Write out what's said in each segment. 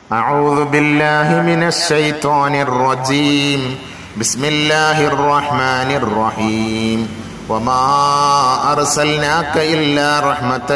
أعوذ بالله من الشيطان الرجيم بسم الله الرحمن الرحيم وما أرسلناك إلا رحمة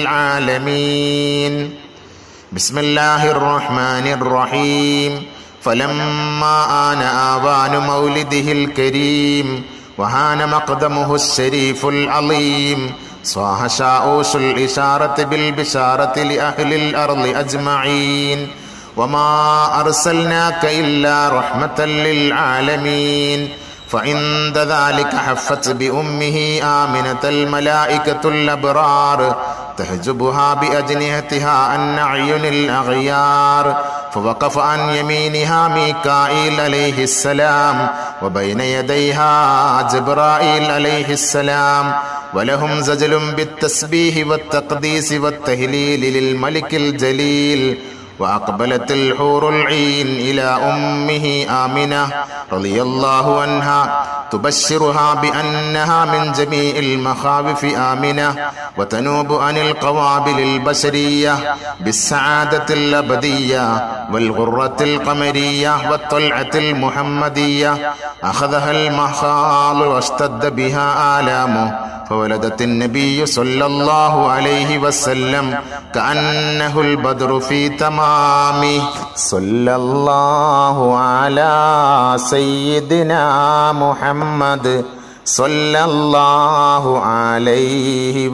للعالمين بسم الله الرحمن الرحيم فلما آن آبان مولده الكريم وهان مقدمه الشريف العظيم صاح شاؤوش الإشارة بالبشارة لأهل الأرض أجمعين وما أرسلناك إلا رحمة للعالمين فعند ذلك حفت بأمه آمنة الملائكة الأبرار تحجبها بأجنحتها عن أعين الأغيار فوقف عن يمينها ميكائيل عليه السلام وبين يديها جبرائيل عليه السلام ولهم زجل بالتسبيح والتقديس والتهليل للملك الجليل وأقبلت الحور العين إلى أمه آمنة رضي الله عنها تبشرها بأنها من جميع المخاوف آمنة وتنوب عن القوابل البشرية بالسعادة الأبدية والغرة القمرية والطلعة المحمدية أخذها المخاض واشتد بها آلامه فولدت النبي صلى الله عليه وسلم كأنه البدر في تمامه صلى الله على سيدنا محمد صلى الله عليه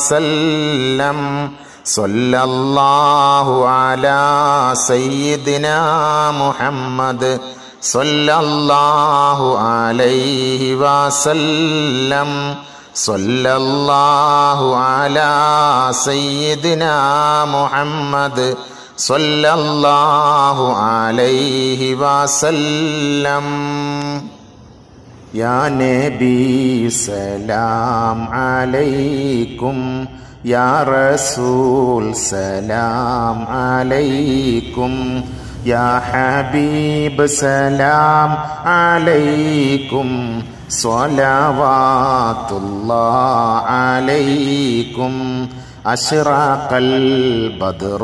وسلم صلى الله على سيدنا محمد صلى الله عليه وسلم صلى الله على سيدنا محمد صلى الله عليه وسلم يا نبي سلام عليكم يا رسول سلام عليكم يا حبيب سلام عليكم صلوات الله عليكم أشرق البدر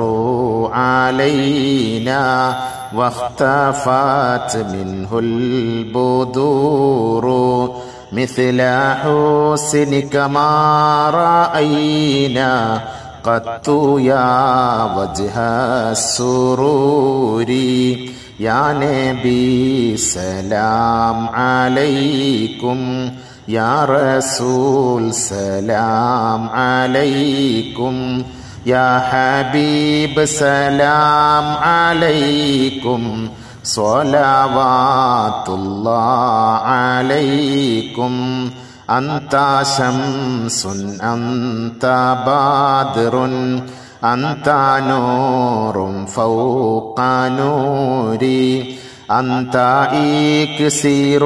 علينا واختفت منه البدور مثل حسنك ما رأينا قط يا وجه السرور يا نبي سلام عليكم يا رسول سلام عليكم يا حبيب سلام عليكم صلوات الله عليكم أنت شمس أنت بادر أنت نور فوق نوري أنت إكسير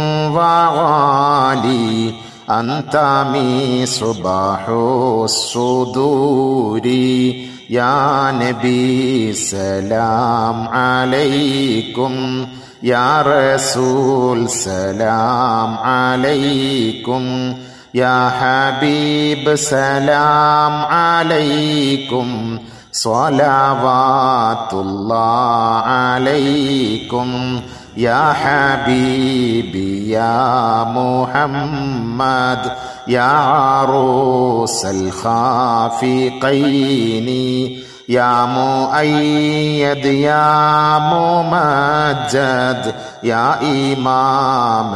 وغالي أنت مصباح الصدور يا نبي سلام عليكم يا رسول سلام عليكم يا حبيب سلام عليكم صلوات الله عليكم يا حبيبي يا محمد يا عروس الخافقين يا مؤيد يا ممجد يا إمام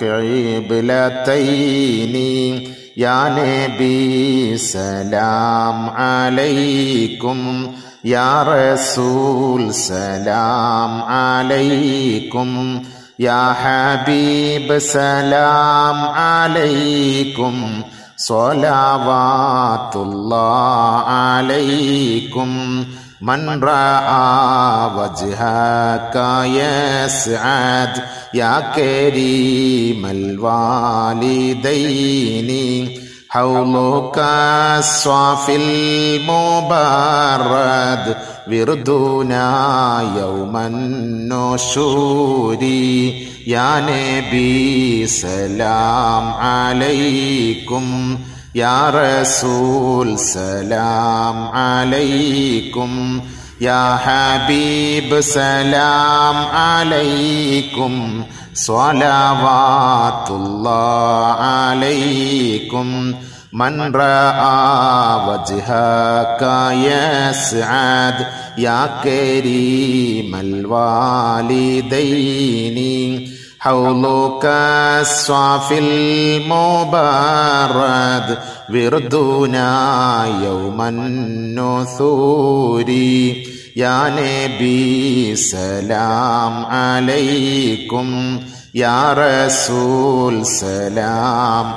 القبلتين يا نبي سلام عليكم يا رسول سلام عليكم يا حبيب سلام عليكم صلوات الله عليكم من رأى وجهك يسعد يا كريم الوالدين حولك الصافي المبرد وردنا يوم النشور يا نبي سلام عليكم يا رسول سلام عليكم يا حبيب سلام عليكم صلوات الله عليكم من رأى وجهك يسعد يا كريم الوالدين حولك الصافي المبارد وردنا يوم النثور يا نبي سلام عليكم يا رسول سلام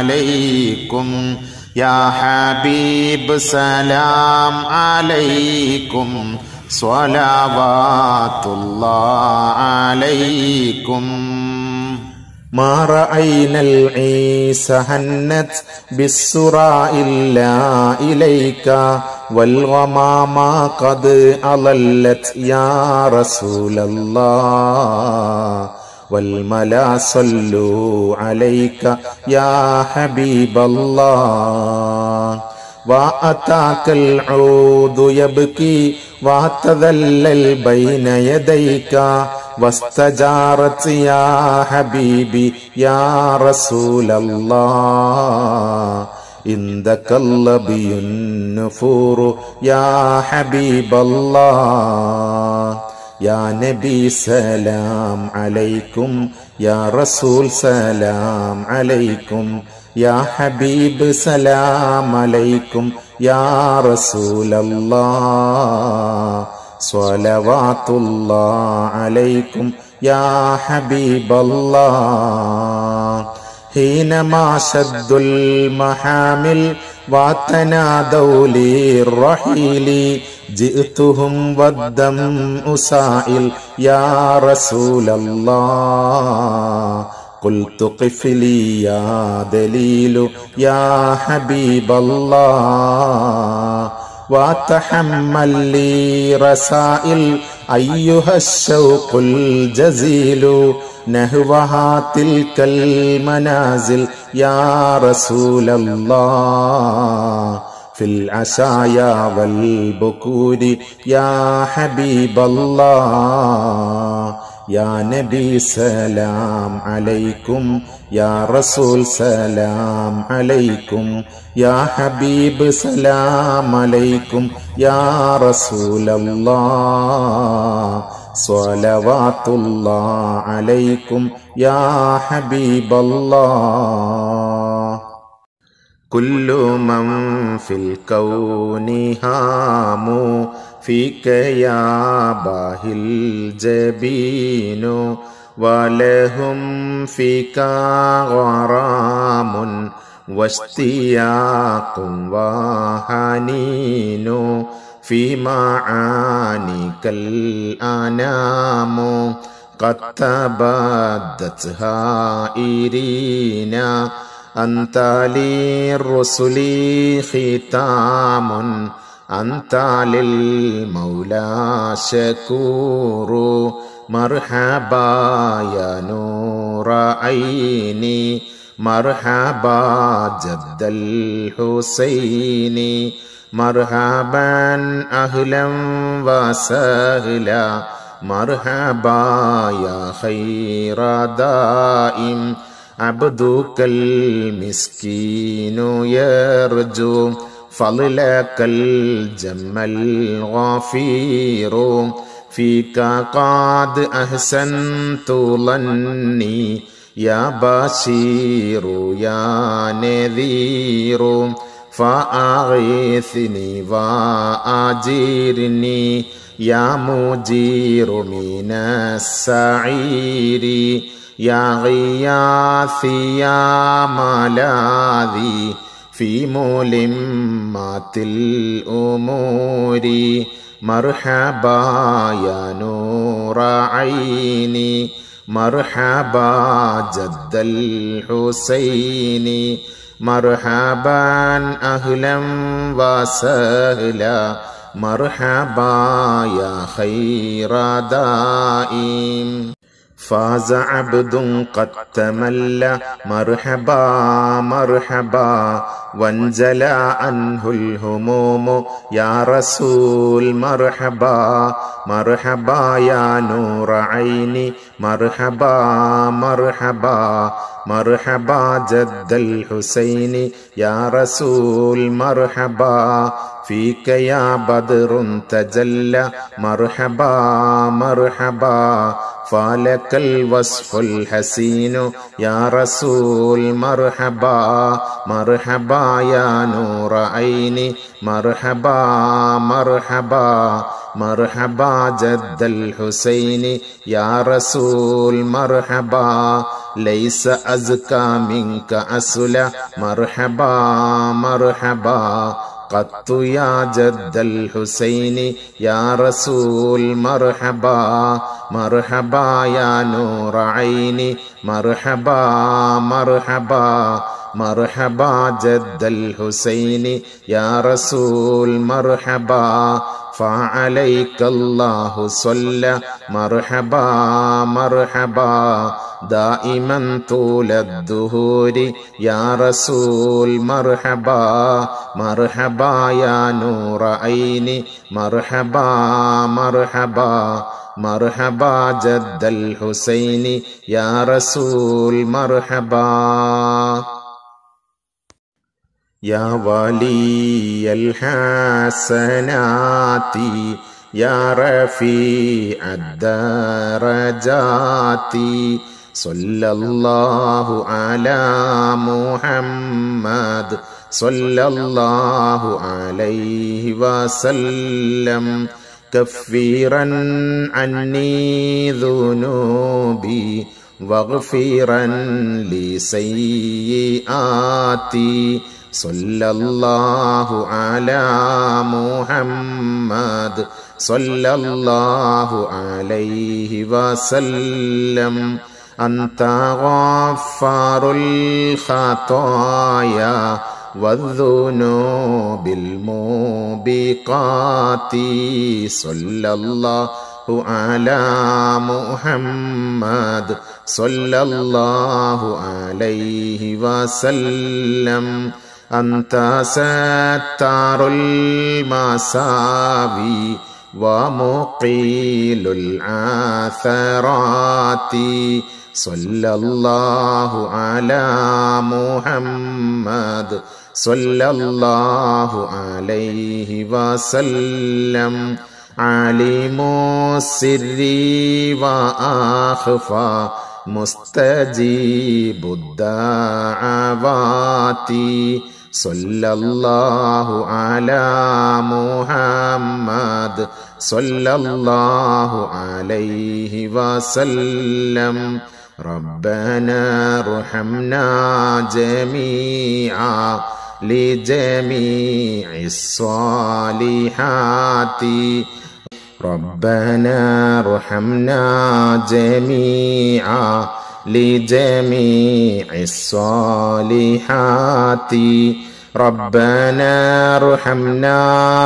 عليكم يا حبيب سلام عليكم صلوات الله عليكم ما رأينا العيس هنت بالسرى إلا إليك والغمام قد أضلت يا رسول الله والملا صلوا عليك يا حبيب الله وأتاك العود يبكي وتذلل بين يديك واستجارت يا حبيبي يا رسول الله عندك اللبي النفور يا حبيب الله يا نبي سلام عليكم يا رسول سلام عليكم يا حبيب سلام عليكم يا رسول الله صلوات الله عليكم يا حبيب الله حينما شد المحامل وتنادوا للرحيل جئتهم والدم سائل يا رسول الله قلت قف لي يا دليل يا حبيب الله وتحمل لي رسائل أيها الشوق الجزيل نهوها تلك المنازل يا رسول الله في العشايا والبكور يا حبيب الله يا نبي سلام عليكم يا رسول سلام عليكم يا حبيب سلام عليكم يا رسول الله صلوات الله عليكم يا حبيب الله كل من في الكون هام فيك يا باهي الجبين ولهم فيك غرام واشتياق وحنين في معانيك الأنام قد تبدت هائرين أنت للرسل ختام أنت للمولى شكور مرحبا يا نور عيني مرحبا جد الحسين مرحبا أهلا وسهلا مرحبا يا خير دائم عبدك المسكين يرجو فضلك الجم الغفير فيك قد أحسنت ظني يا بشير يا نذير فأغيثني وأجرني يا مجير من السعير يا غياثي يا ملاذي في ملمات الأمور مرحبا يا نور عيني مرحبا جد الحسين مرحبا أهلا وسهلا مرحبا يا خير دائم فاز عبد قد تملى مرحبا مرحبا وانجلى عنه الهموم يا رسول مرحبا مرحبا يا نور عيني مرحبا مرحبا مرحبا جد الحسين يا رسول مرحبا فيك يا بدر تجلى مرحبا مرحبا فلك الوصف الحسين يا رسول مرحبا مرحبا يا نور عيني مرحبا مرحبا مرحبا جد الحسين يا رسول مرحبا ليس أزكى منك أسلا مرحبا مرحبا قط يا جد الحسين يا رسول مرحبا مرحبا يا نور عيني مرحبا مرحبا مرحبا جد الحسين يا رسول مرحبا فعليك الله صلى مرحبا مرحبا دائما طول الدهور يا رسول مرحبا مرحبا يا نور عيني مرحبا مرحبا مرحبا جد الحسين يا رسول مرحبا يا ولي الحسنات يا رفيع الدرجات صلى الله على محمد صلى الله عليه وسلم كفيرا عني ذنوبي واغفرا لسيئاتي صلى الله على محمد صلى الله عليه وسلم أنت غفار الخطايا والذنوب الموبقات صلى الله على محمد صلى الله عليه وسلم أنت ستار المساوي ومقيل العثرات صلى الله على محمد صلى الله عليه وسلم عليم السر وأخفى مستجيب الدعوات صلى الله على محمد صلى الله عليه وسلم ربنا ارحمنا جميعا لجميع الصالحات ربنا ارحمنا جميعا لجميع الصالحات ربنا ارحمنا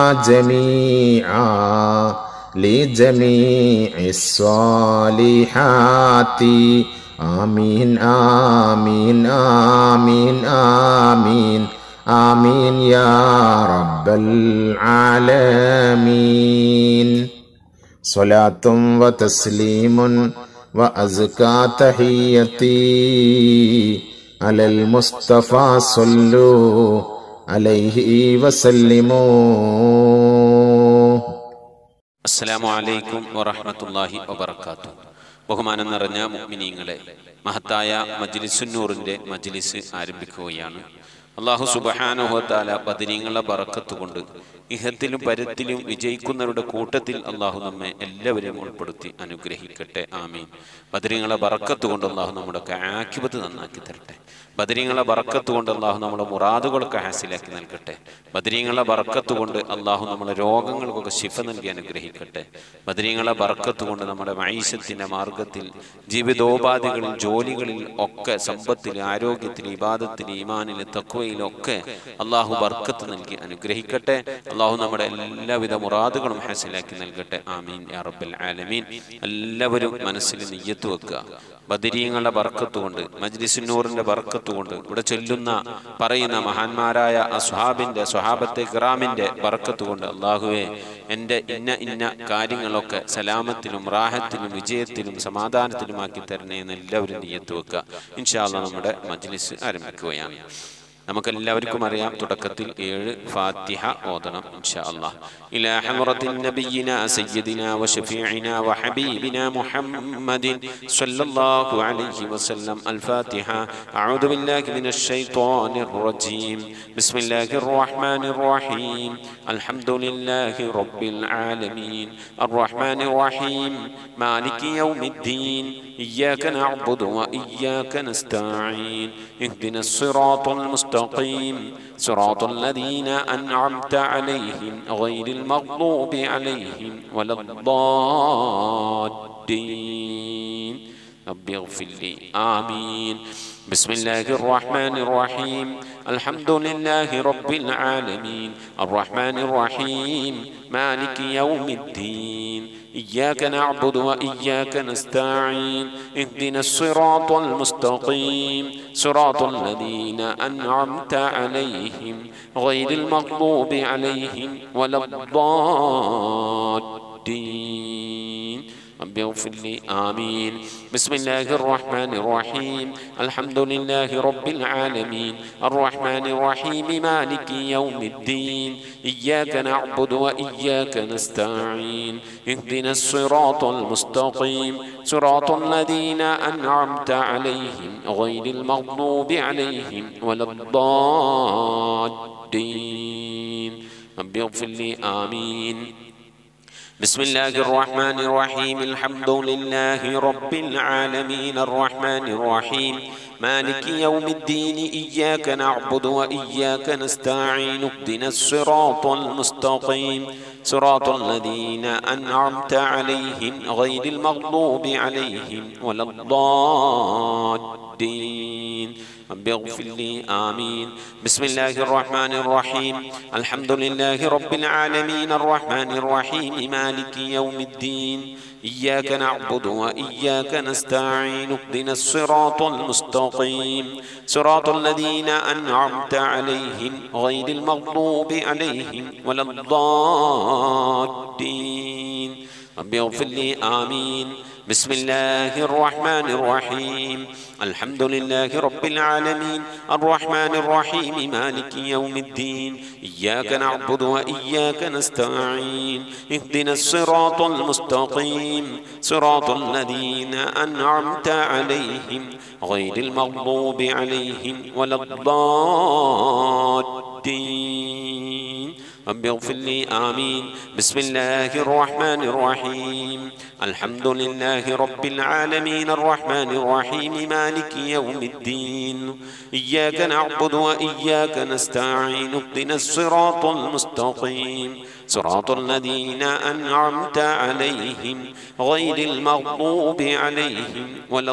جميعا لجميع الصالحات آمين آمين آمين آمين آمين يا رب العالمين صلاة وتسليم وأزكى تحيتي على المصطفى صلوا عليه وسلموا അസ്സലാമു അലൈക്കും വറഹ്മത്തുള്ളാഹി വബർക്കാത്തു ബഹുമാനം നിറഞ്ഞ മുഅ്മിനീങ്ങളെ മഹത്തായ മജ്ലിസുന്നൂറിന്റെ മജ്ലിസ് ആരംഭിക്കുകയാണ് അള്ളാഹു സുബഹാനുഹത്താല ബദരീങ്ങളുടെ ബറക്കത്ത് കൊണ്ട് ഇഹത്തിലും പരത്തിലും വിജയിക്കുന്നവരുടെ കൂട്ടത്തിൽ അള്ളാഹു നമ്മെ എല്ലാവരെയും ഉൾപ്പെടുത്തി അനുഗ്രഹിക്കട്ടെ ആമീൻ ബദരീങ്ങളെ ബറക്കത്ത് കൊണ്ട് അള്ളാഹു നമ്മുടെ ആക്കിബത്ത് നന്നാക്കി തരട്ടെ ബദരീങ്ങളെ ബറക്കത്ത് കൊണ്ട് അള്ളാഹു നമ്മുടെ മുറാദുകളൊക്കെ ഹാസിലാക്കി നൽകട്ടെ ബദരീങ്ങളെ ബറക്കത്ത് കൊണ്ട് അള്ളാഹു നമ്മുടെ രോഗങ്ങൾക്കൊക്കെ ശിഫ നൽകി അനുഗ്രഹിക്കട്ടെ ബദരീങ്ങളെ ബറക്കത്ത് കൊണ്ട് നമ്മുടെ മൈശത്തിൻ്റെ മാർഗത്തിൽ ജീവിതോപാധികളിൽ ജോലികളിൽ ഒക്കെ സമ്പത്തിൽ ആരോഗ്യത്തിൽ ഇബാദത്തിൽ ഈമാനിൽ തക്വയിലൊക്കെ അള്ളാഹു ബർക്കത്ത് നൽകി അനുഗ്രഹിക്കട്ടെ അള്ളാഹു നമ്മുടെ എല്ലാവിധ മുറാദുകളും ഹാസിലാക്കി നൽകട്ടെ ആമീൻ യാ റബ്ബൽ ആലമീൻ എല്ലാവരും മനസ്സിൽ നെയ്യത്ത് വെക്കുക ബദരീങ്ങളുടെ ബർക്കത്ത് കൊണ്ട് മജ്ലിസുന്നൂറിന്റെ ബർക്കത്ത് കൊണ്ട് ഇവിടെ ചൊല്ലുന്ന പറയുന്ന മഹാന്മാരായ അസ്ഹാബിന്റെ സ്വഹാബത്തെ ഗ്രാമിന്റെ ബർക്കത്ത് കൊണ്ട് അള്ളാഹുവെ എൻ്റെ ഇന്ന ഇന്ന കാര്യങ്ങളൊക്കെ സലാമത്തിലും റാഹത്തിലും വിജയത്തിലും സമാധാനത്തിലുമാക്കി തരണേ എന്ന് എല്ലാവരും നെയ്യത്ത് വെക്കുക ഇൻഷാല്ല നമ്മുടെ മജ്ലിസ് ആരംഭിക്കുകയാണ് നമുക്കെല്ലാവർക്കും അറിയാം തുടക്കത്തിൽ ഏഴ് ഫാത്തിഹ ഓതണം ഇൻഷാ അല്ലാഹ് ഇലാ ഹദ്റത്തിൻ നബിയിന സയ്യിദിന വശഫീഇന വഹബീബിന മുഹമ്മദിൻ സ്വല്ലല്ലാഹു അലൈഹി വസല്ലം അൽ ഫാത്തിഹ അഊദു ബില്ലാഹി മിനശ് ശൈത്വാനിർ റജീം ബിസ്മില്ലാഹിർ റഹ്മാനിർ റഹീം അൽഹംദുലില്ലാഹി റബ്ബിൽ ആലമീൻ അർറഹ്മാനിർ റഹീം മാലികി യൗമിദ്ദീൻ إياك نعبد وإياك نستعين اهدنا الصراط المستقيم صراط الذين أنعمت عليهم غير المغضوب عليهم ولا الضالين رب اغفر لي آمين بسم الله الرحمن الرحيم الحمد لله رب العالمين الرحمن الرحيم مالك يوم الدين إياك نعبد وإياك نستعين اهدنا الصراط المستقيم صراط الذين أنعمت عليهم غير المغضوب عليهم ولا الضالين رب اغفر لي آمين بسم الله الرحمن الرحيم الحمد لله رب العالمين الرحمن الرحيم مالك يوم الدين إياك نعبد وإياك نستعين اهدنا الصراط المستقيم صراط الذين أنعمت عليهم غير المغضوب عليهم ولا الضالين رب اغفر لي آمين بسم الله الرحمن الرحيم الحمد لله رب العالمين الرحمن الرحيم مالك يوم الدين إياك نعبد وإياك نستعين اهدنا الصراط المستقيم صراط الذين أنعمت عليهم غير المغضوب عليهم ولا الضالين رب اغفر لي آمين بسم الله الرحمن الرحيم الحمد لله رب العالمين الرحمن الرحيم مالك يوم الدين إياك نعبد وإياك نستعين اهدنا الصراط المستقيم صراط الذين أنعمت عليهم غير المغضوب عليهم ولا الضالين رب اغفر لي آمين بسم الله الرحمن الرحيم الحمد لله رب العالمين الرحمن الرحيم مالك يوم الدين إياك نعبد وإياك نستعين اهدنا الصراط المستقيم صراط الذين أنعمت عليهم غير المغضوب عليهم ولا الضالين رب اغفر لي آمين بسم الله الرحمن الرحيم الحمد لله رب العالمين الرحمن الرحيم مالك يوم الدين إياك نعبد وإياك نستعين اهدنا الصراط المستقيم صراط الذين أنعمت عليهم غير المغضوب عليهم ولا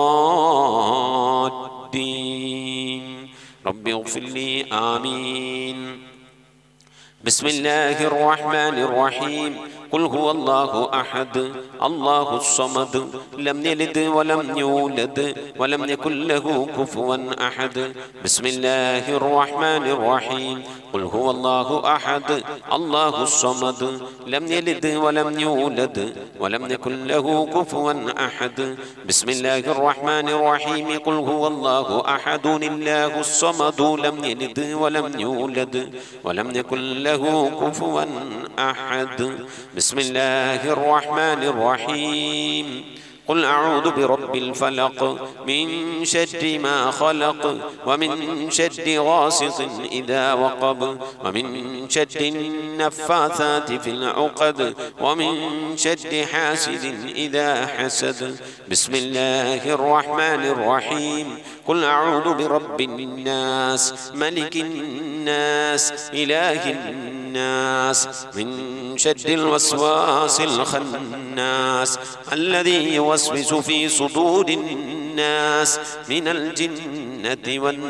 الضالين رب اغفر لي آمين بسم الله الرحمن الرحيم قل هو الله أحد الله الصمد لم يلد ولم يولد ولم يكن له كفوا أحد بسم الله الرحمن الرحيم قل هو الله أحد الله الصمد لم يلد ولم يولد ولم يكن له كفوا أحد بسم الله الرحمن الرحيم قل هو الله أحد الله الصمد لم يلد ولم يولد ولم يكن له كفوا أحد بسم الله الرحمن الرحيم قل أعوذ برب الفلق من شر ما خلق ومن شر غاسق إذا وقب ومن شر النفاثات في العقد ومن شر حاسد إذا حسد بسم الله الرحمن الرحيم قل أعوذ برب الناس ملك الناس إله الناس من شر الوسواس الخناس الذي يوسوس في صدور الناس من الجنة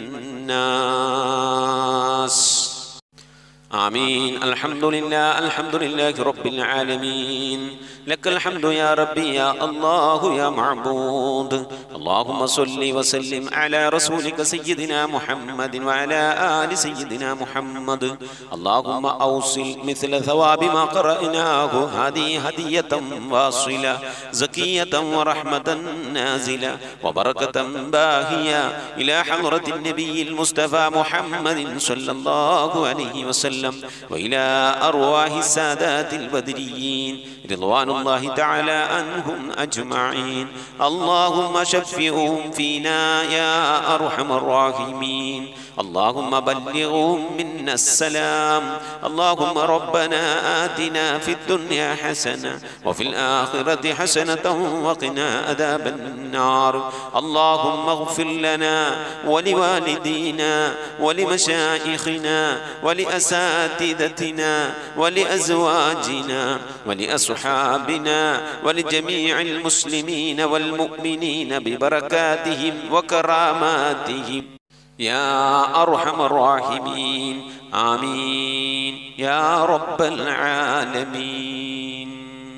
والناس آمين الحمد لله الحمد لله رب العالمين لك الحمد يا ربي يا الله يا معبود اللهم صل وسلم على رسولك سيدنا محمد وعلى آل سيدنا محمد اللهم أوصل مثل ثواب ما قرأناه هذه هدية واصلة زكية ورحمة نازلة وبركة باهية إلى حضرة النبي المصطفى محمد صلى الله عليه وسلم وإلى أرواح السادات البدريين رضوان الله تعالى عنهم أجمعين اللهم شفئهم فينا يا أرحم الراحمين اللهم بلغهم منا السلام اللهم ربنا آتنا في الدنيا حسنة وفي الآخرة حسنة وقنا عذاب النار اللهم اغفر لنا ولوالدينا ولمشايخنا ولأساتذتنا ولأزواجنا ولأصحابنا ولجميع المسلمين والمؤمنين ببركاتهم وكراماتهم يا أرحم الراحمين آمين يا رب العالمين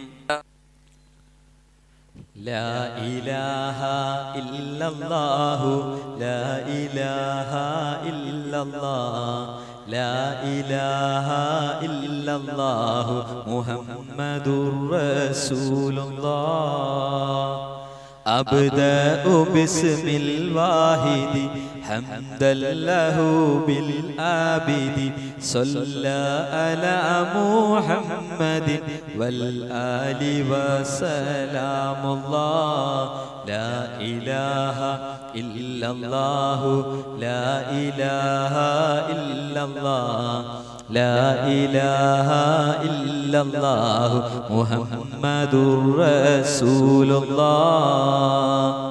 لا إله إلا الله لا إله إلا الله لا إله إلا الله محمد رسول الله أبدأ باسم الواحد حمدا له بالآبد صلى على محمد والآل وسلام الله لا إله إلا الله لا إله إلا الله لا إله إلا الله محمد رسول الله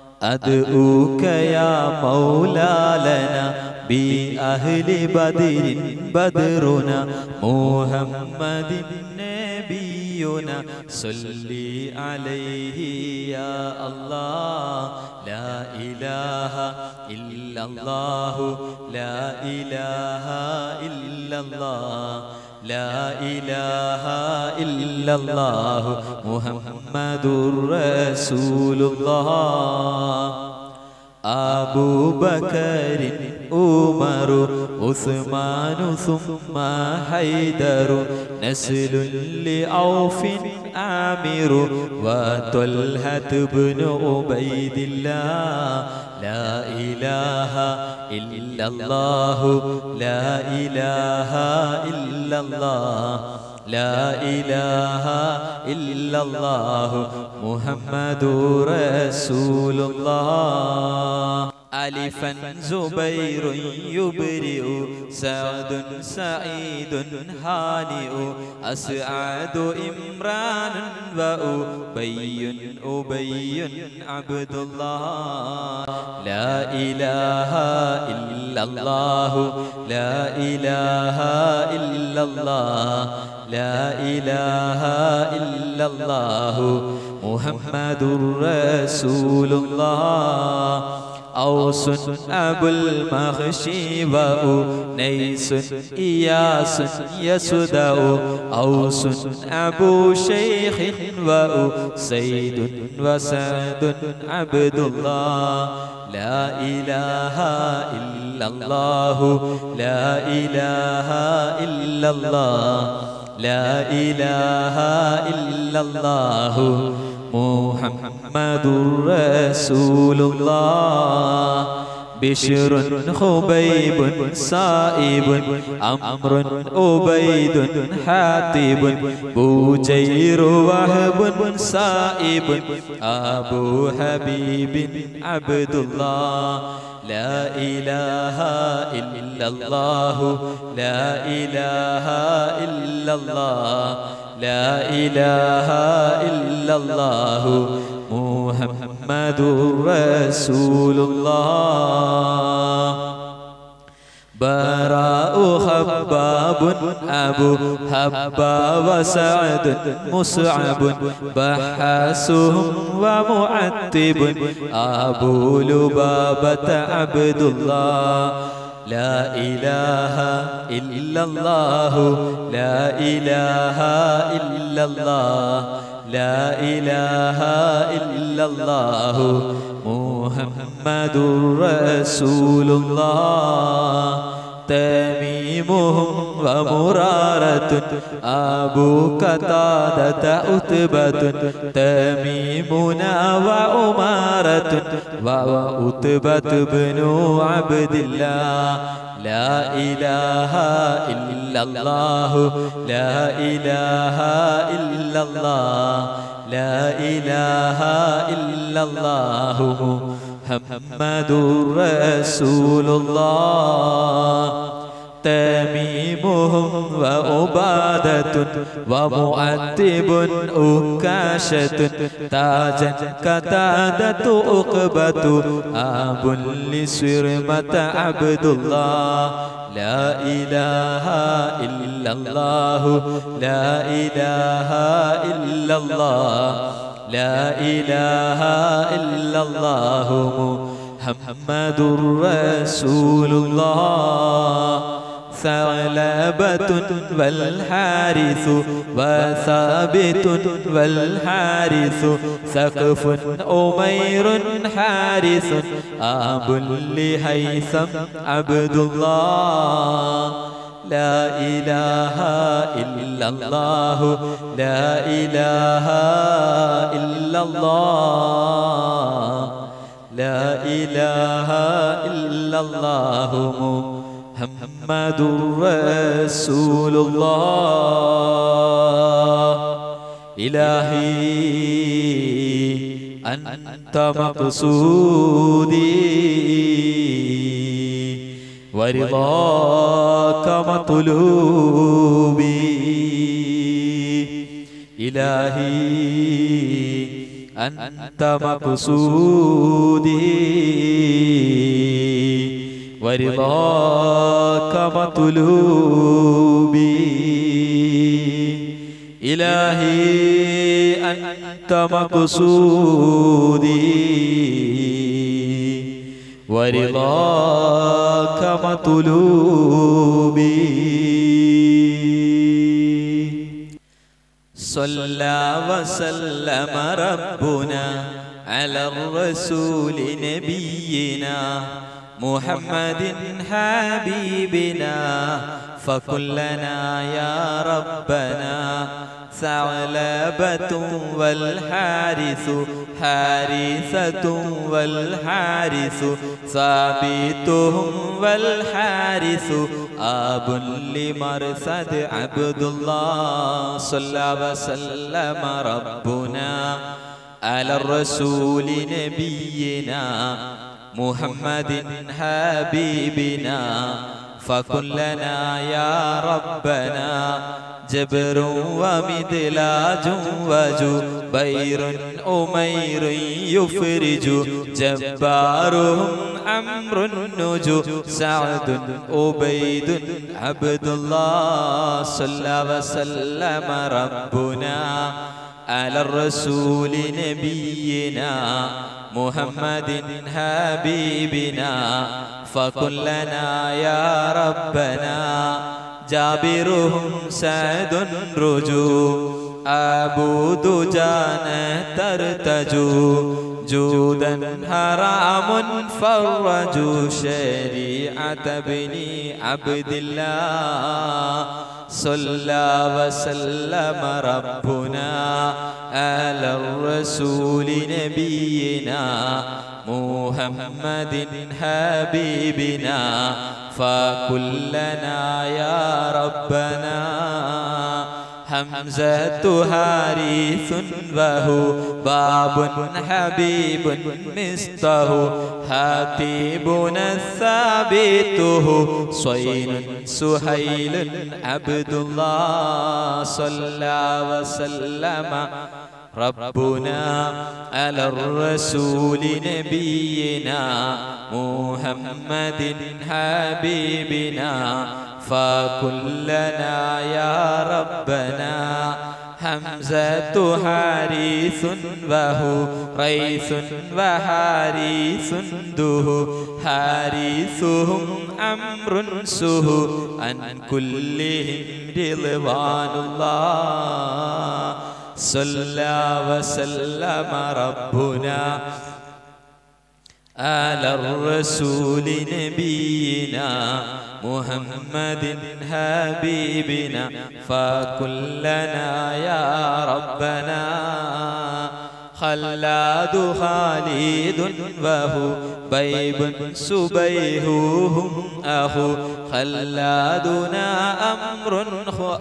أدعوك يا مولا لنا بأهل بدر بدرنا محمد نبينا صلي عليه يا الله لا إله إلا الله لا إله إلا الله لا إله إلا الله محمد رسول الله أبو بكر عمر عثمان ثم حيدر نسل لعوف عامر وطلحة بن عبيد الله لا إله إلا الله لا إله إلا الله لا إله إلا الله محمد رسول الله ألفا زبير يبرئ سعد سعيد هانئ أسعد إمران وأبي أبي عبد الله لا إله إلا الله لا إله إلا الله لا إله إلا الله محمد رسول الله أوس أبو المغشي وأنيس إياس يسدأ أوس أبو شيخ وأسيد وسعد عبد الله لا إله إلا الله لا إله إلا الله لا إله إلا الله محمد رسول الله بشر خبيب سائب أمر أبيد حاتب بوجير وهب سائب أبو حبيب عبد الله لا إله إلا الله لا إله إلا الله لا إله إلا الله محمد رسول الله براء خباب أبو حبا وسعد مصعب بحاسهم ومعتب أبو لبابة عبد الله لا إله إلا الله لا إله إلا الله لا إله إلا الله محمد رسول الله تميمهم ومرارة أبو قتادة أتبة تميمنا وأمارة وأتبة بن عبد الله لا إله إلا الله لا إله إلا الله لا إله إلا الله محمد رسول الله تميمهم وعبادة ومؤدب أكاشة تاجا كتادة أقبة أب لسرمة عبد الله لا إله إلا الله لا إله إلا الله لا إله إلا الله محمد رسول الله ثعلبة والحارث وثابت والحارث سقف أمير حارث أب لهيثم عبد الله لا إله إلا الله لا إله إلا الله لا إله إلا الله محمد رسول الله إلهي أنت مقصودي ورضاك مطلوبي إلهي أنت مقصودي ورضاك مطلوبي إلهي أنت مقصودي ورضاك مطلوبي صلى وسلم ربنا على الرسول نبينا محمد حبيبنا فكلنا يا ربنا ثعلبة والحارث حارثة والحارث ثابتهم والحارث أب لمرصد عبد الله صلى وسلم ربنا على الرسول نبينا محمد حبيبنا فكن لنا يا ربنا جبر ومدلاج وجبير أمير يفرج جبارهم أمر النجو سعد أبيد عبد الله صلى وسلم ربنا على الرسول نبينا محمد حبيبنا فكن لنا يا ربنا جابرهم سعد رجو أبو دجان ترتجو جودا حرام فرجوا شريعة بني عبد الله صلى وسلم ربنا على الرسول نبينا محمد حبيبنا فكلنا يا ربنا حمزة حارث وهو باب حبيب مسته حبيبنا الثابته صين سهيل عبد الله صلى وسلم ربنا على الرسول نبينا محمد حبيبنا فكلنا يا ربنا حمزة حارث وهو ريث وحارث ده حارثهم أمر سه عن كلهم رضوان الله صلى وسلم ربنا على الرسول نبينا محمد حبيبنا فكلنا يا ربنا خلاد خالد وهو بيب سبيههم أخو خلادنا أمر خ...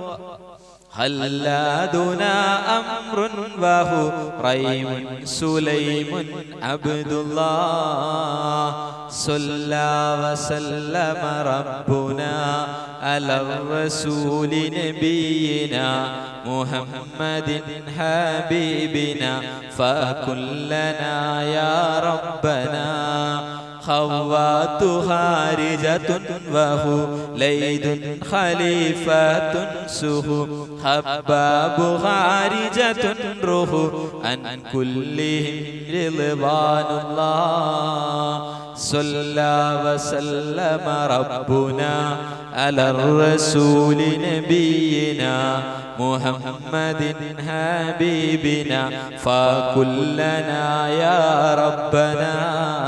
خلادنا أمر وهو ريم سليم عبد الله صلى وسلم ربنا على الرسول نبينا محمد حبيبنا فكلنا يا ربنا خوات خارجة وهو ليد خليفة سه خباب خارجة روح عن كلهم رضوان الله صلى وسلم ربنا على الرسول نبينا محمد حبيبنا فكلنا يا ربنا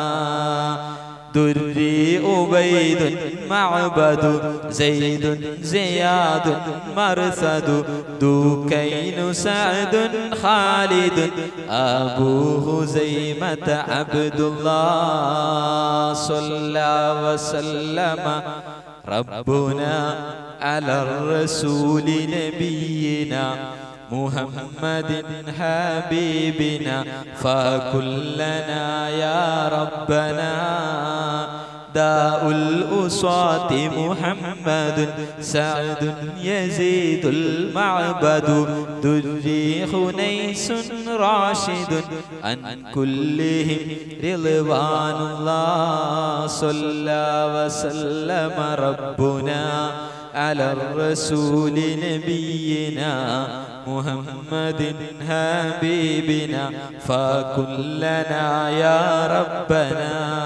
دري أبيد معبد زيد زياد مرثد دوكين سعد خالد أبو هزيمة عبد الله صلى وسلم ربنا على الرسول نبينا محمد حبيبنا فكلنا يا ربنا داء الأصاة محمد سعد يزيد المعبد دري خنيس راشد عن كلهم رضوان الله صلى وسلم ربنا على الرسول نبينا محمد حبيبنا فكلنا يا ربنا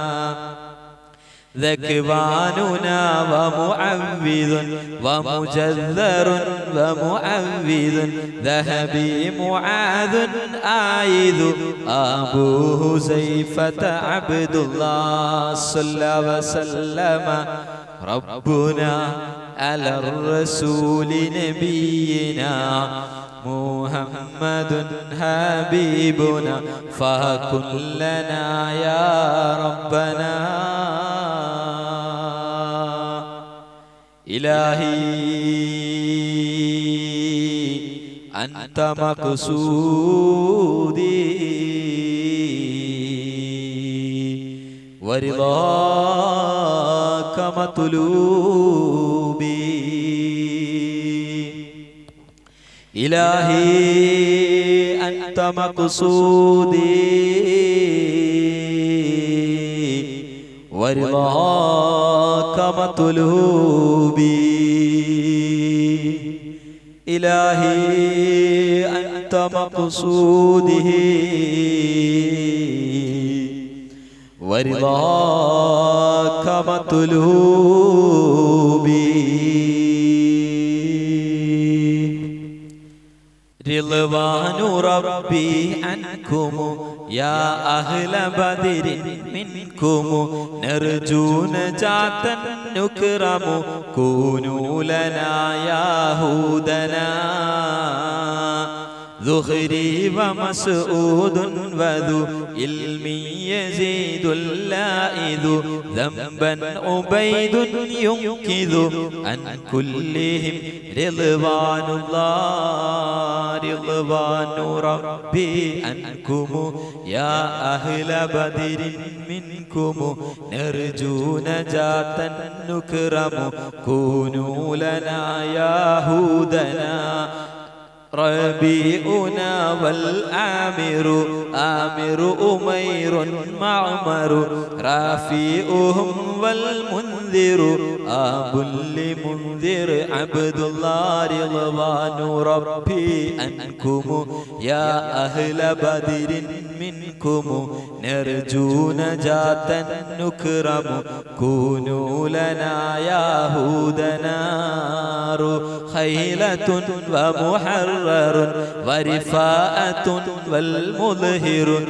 ذكباننا ومعوذ ومجذر ومعوذ ذهبي معاذ آيذ أبو زيفة عبد الله صلى وسلم ربنا على الرسول نبينا محمد حبيبنا فكن لنا يا ربنا إلهي أنت مقصودي ورضاك مطلوبي إلهي أنت مقصودي ورضاك مطلوبي إلهي أنت مقصودي ورضاك مطلوبي رضوان ربي عنكم يا أهل بدر منكم نرجو نجاة نكرم كونوا لنا يا هودنا ذخري ومسعود وذو علم يزيد اللائذ ذنبا عبيد ينكذ عن كلهم رضوان الله رضوان ربي عنكم يا أهل بدر منكم نرجو نجاة نكرم كونوا لنا يا هودنا ربيعنا والآمر آمر أمير معمر رافيئهم والمنذر آب لمنذر عبد الله رضوان ربي أنكم يا أهل بدر منكم نرجو نجاة نكرم كونوا لنا يا هودنا خيلة ومحرر ورفاءة والمظهر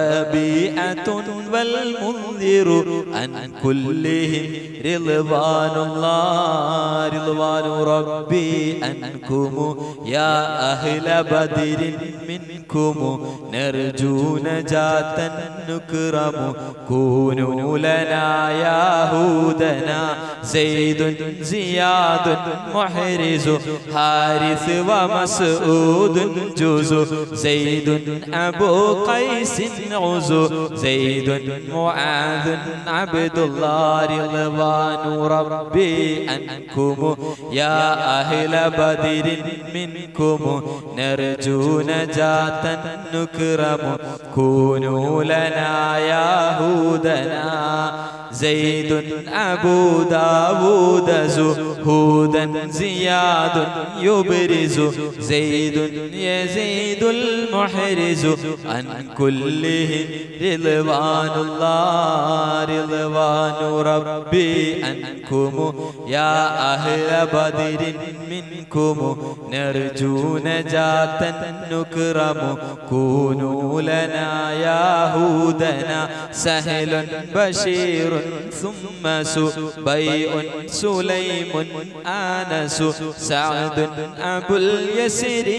ربيعة والمنذر عن كلهم رضوان الله رضوان ربي عنكم يا أهل بدر منكم نرجو نجاة نكرم كونوا لنا يا هودنا زيد زياد محرز حارث ومسعود جوز زيد أبو قيس عزو زيد معاذ عبد الله رضوان ربي عنكم يا أهل بدر منكم نرجو نجاة نكرم كونوا لنا يا هودنا زيد أبو داود زهودا زياد يبرز زيد يزيد المحرز عن كلهم رضوان الله رضوان ربي عنكم يا أهل بدر منكم نرجو نجاة نكرم كونوا لنا يا هودنا سهل بشير ثم سبيء سليم آنس سعد أبو اليسر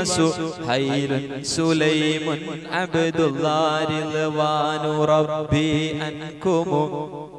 وسهيل سليم عبد الله رضوان ربي أنكم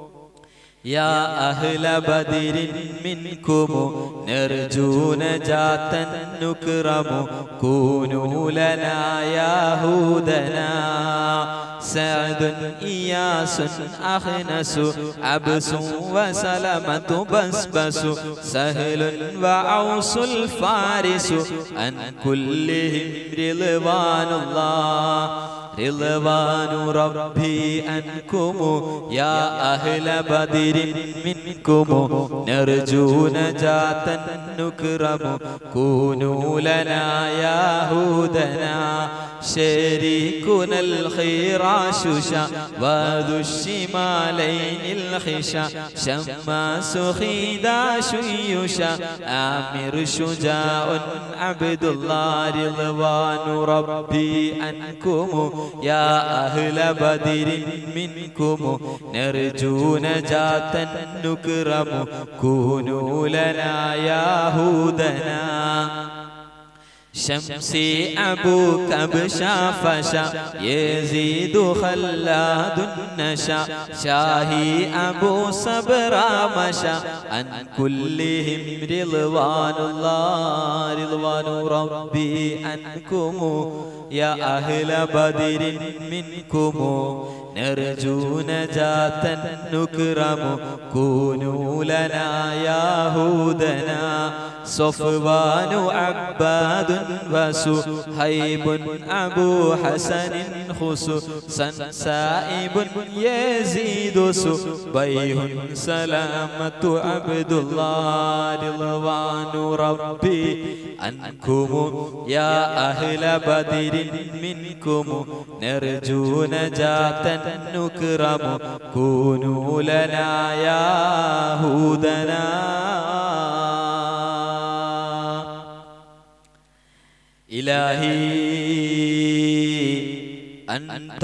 يا أهل بدر منكم نرجو نجاة نكرم كونوا لنا يا هودنا سعد إياس أخنس عبس وسلمة بسبس سهل وعوس الفارس عن كلهم رضوان الله رضوان ربي أنكم يا أهل بدر منكم نرجو نجاة نكرم كونوا لنا يا هودنا شريكنا الخراش وذو الشمالين الخشا شماس خداش يشا آمر شجاع عبد الله رضوان ربي أنكم يا أهل بدر منكم نرجو نجاة نكرم كونوا لنا يا هودنا شمسي أبوك بشا فشا يزيد خلاد النشا شاهي أبو صبر مشا عن كلهم رضوان الله رضوان ربي عنكم يا أهل بدر منكم نرجو نجاة نكرم كونوا لنا يا هودنا صفوان عباد وسهيب أبو حسن خصوصا سائب يزيد سبيه سلامة عبد الله رضوان ربي عنكم يا أهل بدر منكم نرجو نجاة نكرم كونوا لنا يا هودنا إلهي أنت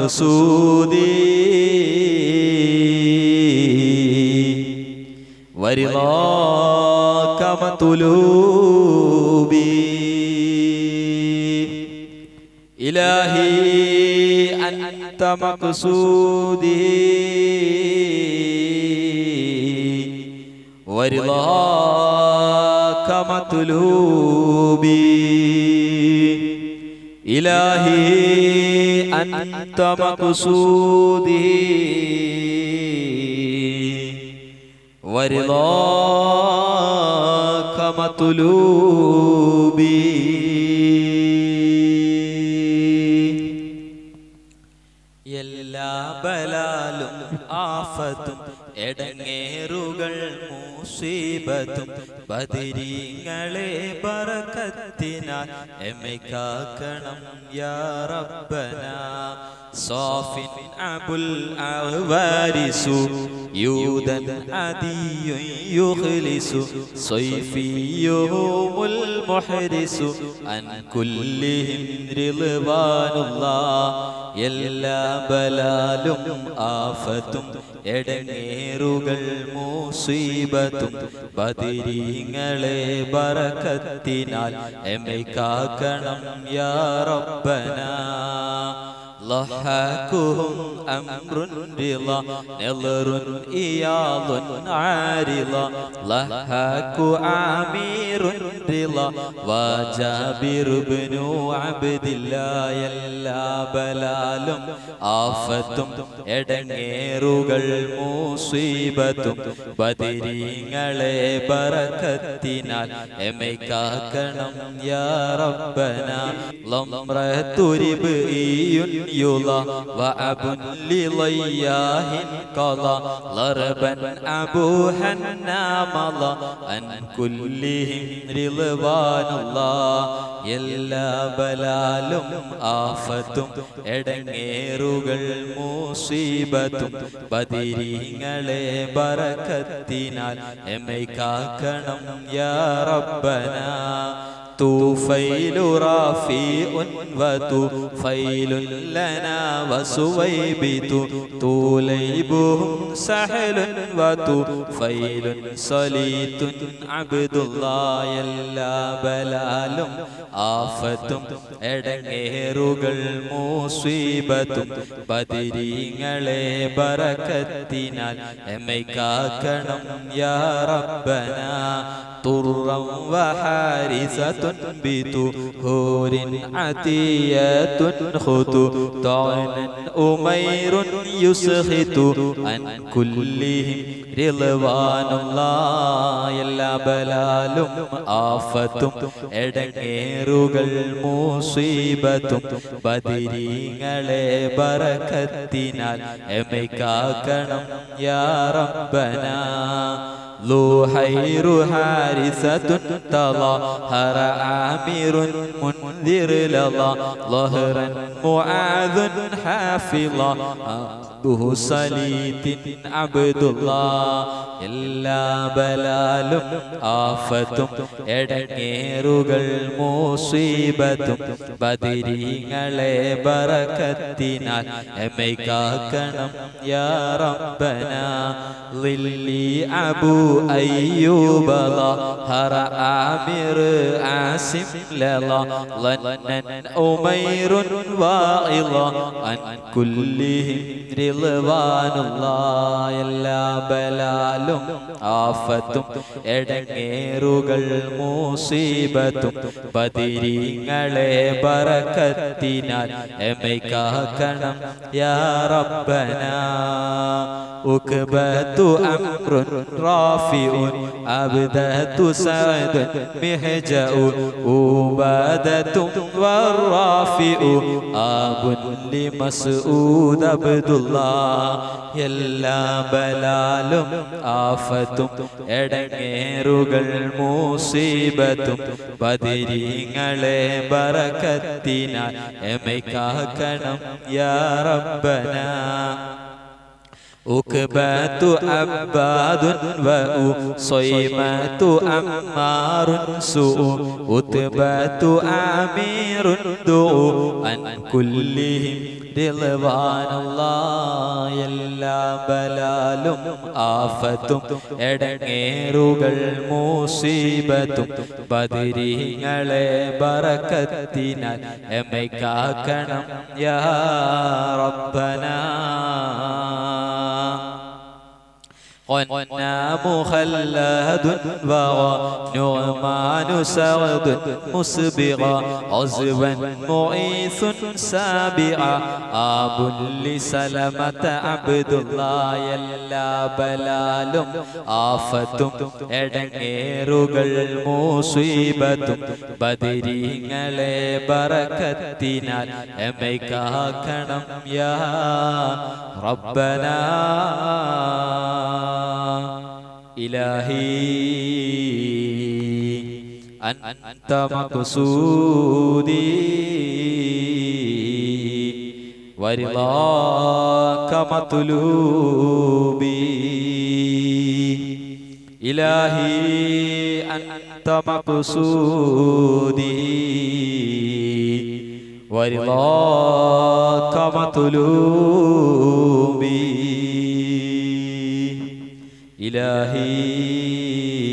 مقصودي ورضاك مطلوبي إلهي أنت مقصودي ورضاك مطلوبي إلهي أنت مقصودي ورضاك مطلوبي എല്ലാ ബലാലും ആഫത്തും എടങ്ങേറുകൾ മൂസീബത്തും ബദിരീങ്ങളെ ബറക്കത്തിനാൽ എമ്മെ കാക്കണം യാ റബ്ബന صافن أبو الأغوارس يودا عدي يخلص صيفيهم المحرس عن كلهم رضوان الله എല്ലാ ബലാലും ആഫത്തും എടങ്ങേറുകൾ മൂസീബത്തും ബദിരീങ്ങളെ ബറക്കത്തിനാൽ എമ്മെ കാക്കണം യാ റബ്ബന ضحكهم أمر رضا نظر إياض عارضا ضحك عامر رضا وجابر بن عبد الله എല്ലാ ബലാലും ആഫത്തും എടങ്ങേറുകൾ മൂസീബത്തും ബദിരീങ്ങളെ ബറക്കത്തിനാൽ എമ്മെ കാക്കണം യാ റബ്ബന ലംറത്തുരിബ് ഈയുൻ يلا وأب لضياه قضى ضربا أبوها مضى عن كلهم رضوان الله എല്ലാ ബലാലും ആഫത്തും എടങ്ങേറുകൾ മൂസീബത്തും ബദിരീങ്ങളെ ബറക്കത്തിനാൽ എമ്മെ കാക്കണം യാ റബ്ബന طوفيل رافيء وطوفيل لنا وسويبت طوليبهم سحل وطوفيل صليت عبد الله എല്ലാ ബലാലും ആഫത്തും എടങ്ങേറുകൾ മൂസീബത്തും ബദിരീങ്ങളെ ബറക്കത്തിനാൽ എമ്മെ കാക്കണം യാ റബ്ബന طرا وحارثة بطهور عتية خطو طعنا أمير يسخط عن كلهم رضوان الله എല്ലാ ബലാലും ആഫത്തും എടങ്ങേറുകൾ മൂസീബത്തും ബദിരീങ്ങളെ ബറക്കത്തിനാൽ എമ്മെ കാക്കണം യാ റബ്ബന ذو حارثة تظاهر عامر منذر لظى ظهرا معاذ حافظا أبوه صليت عبد الله എല്ലാ ബലാലും ആഫത്തും എടങ്ങേറുകൾ മൂസീബത്തും ബദിരീങ്ങളെ ബറക്കത്തിനാൽ എമ്മെ കാക്കണം യാ റബ്ബന ളില്ലി അബു അയ്യൂബ ഹറ ആമിർ ആസിം ലള ലന്നൻ ഉമൈറുൻ വാഇള അൻ കുല്ലിഹിം റിളവാനുള്ളാഹ് എല്ലാ ബലാലും ആഫത്തും എടങ്ങേറുകൾ മൂസീബത്തും ബദിരീങ്ങളെ ബറക്കത്തിനാൽ എമ്മെ കാക്കണം യാ റബ്ബന أكبت أمر رافع أبدت سعد مهجأ أبادة والرافع آب لمسعود عبد الله എല്ലാ ബലാലും ആഫത്തും എടങ്ങേറുകൾ മൂസീബത്തും ബദിരീങ്ങളെ ബറക്കത്തിനാൽ എമൈ കാക്കണം യാ റബ്ബന أكبات عباد وأصيمة أمار سوء أتبات أمير دعو عن كلهم رضوان الله എല്ലാ ബലാലും ആഫത്തും എടങ്ങേറുകൾ മൂസീബത്തും ബദിരീങ്ങളെ ബറക്കത്തിനാൽ എമ്മை കാക്കണം യാ റബ്ബനാ قنا مخلد ونعمان سعد مسبغا عزوا معيث سابعا آب لسلمة عبد الله എല്ലാ ബലാലും ആഫത്തും എടങ്ങേറുകൾ മൂസീബത്തും ബദിരീങ്ങളെ ബറക്കത്തിനാൽ എമ്മை കാക്കണം യാ റബ്ബനാ إلهي أنت مقصودي ورضاك مطلوبي إلهي أنت مقصودي ورضاك مطلوبي إلهي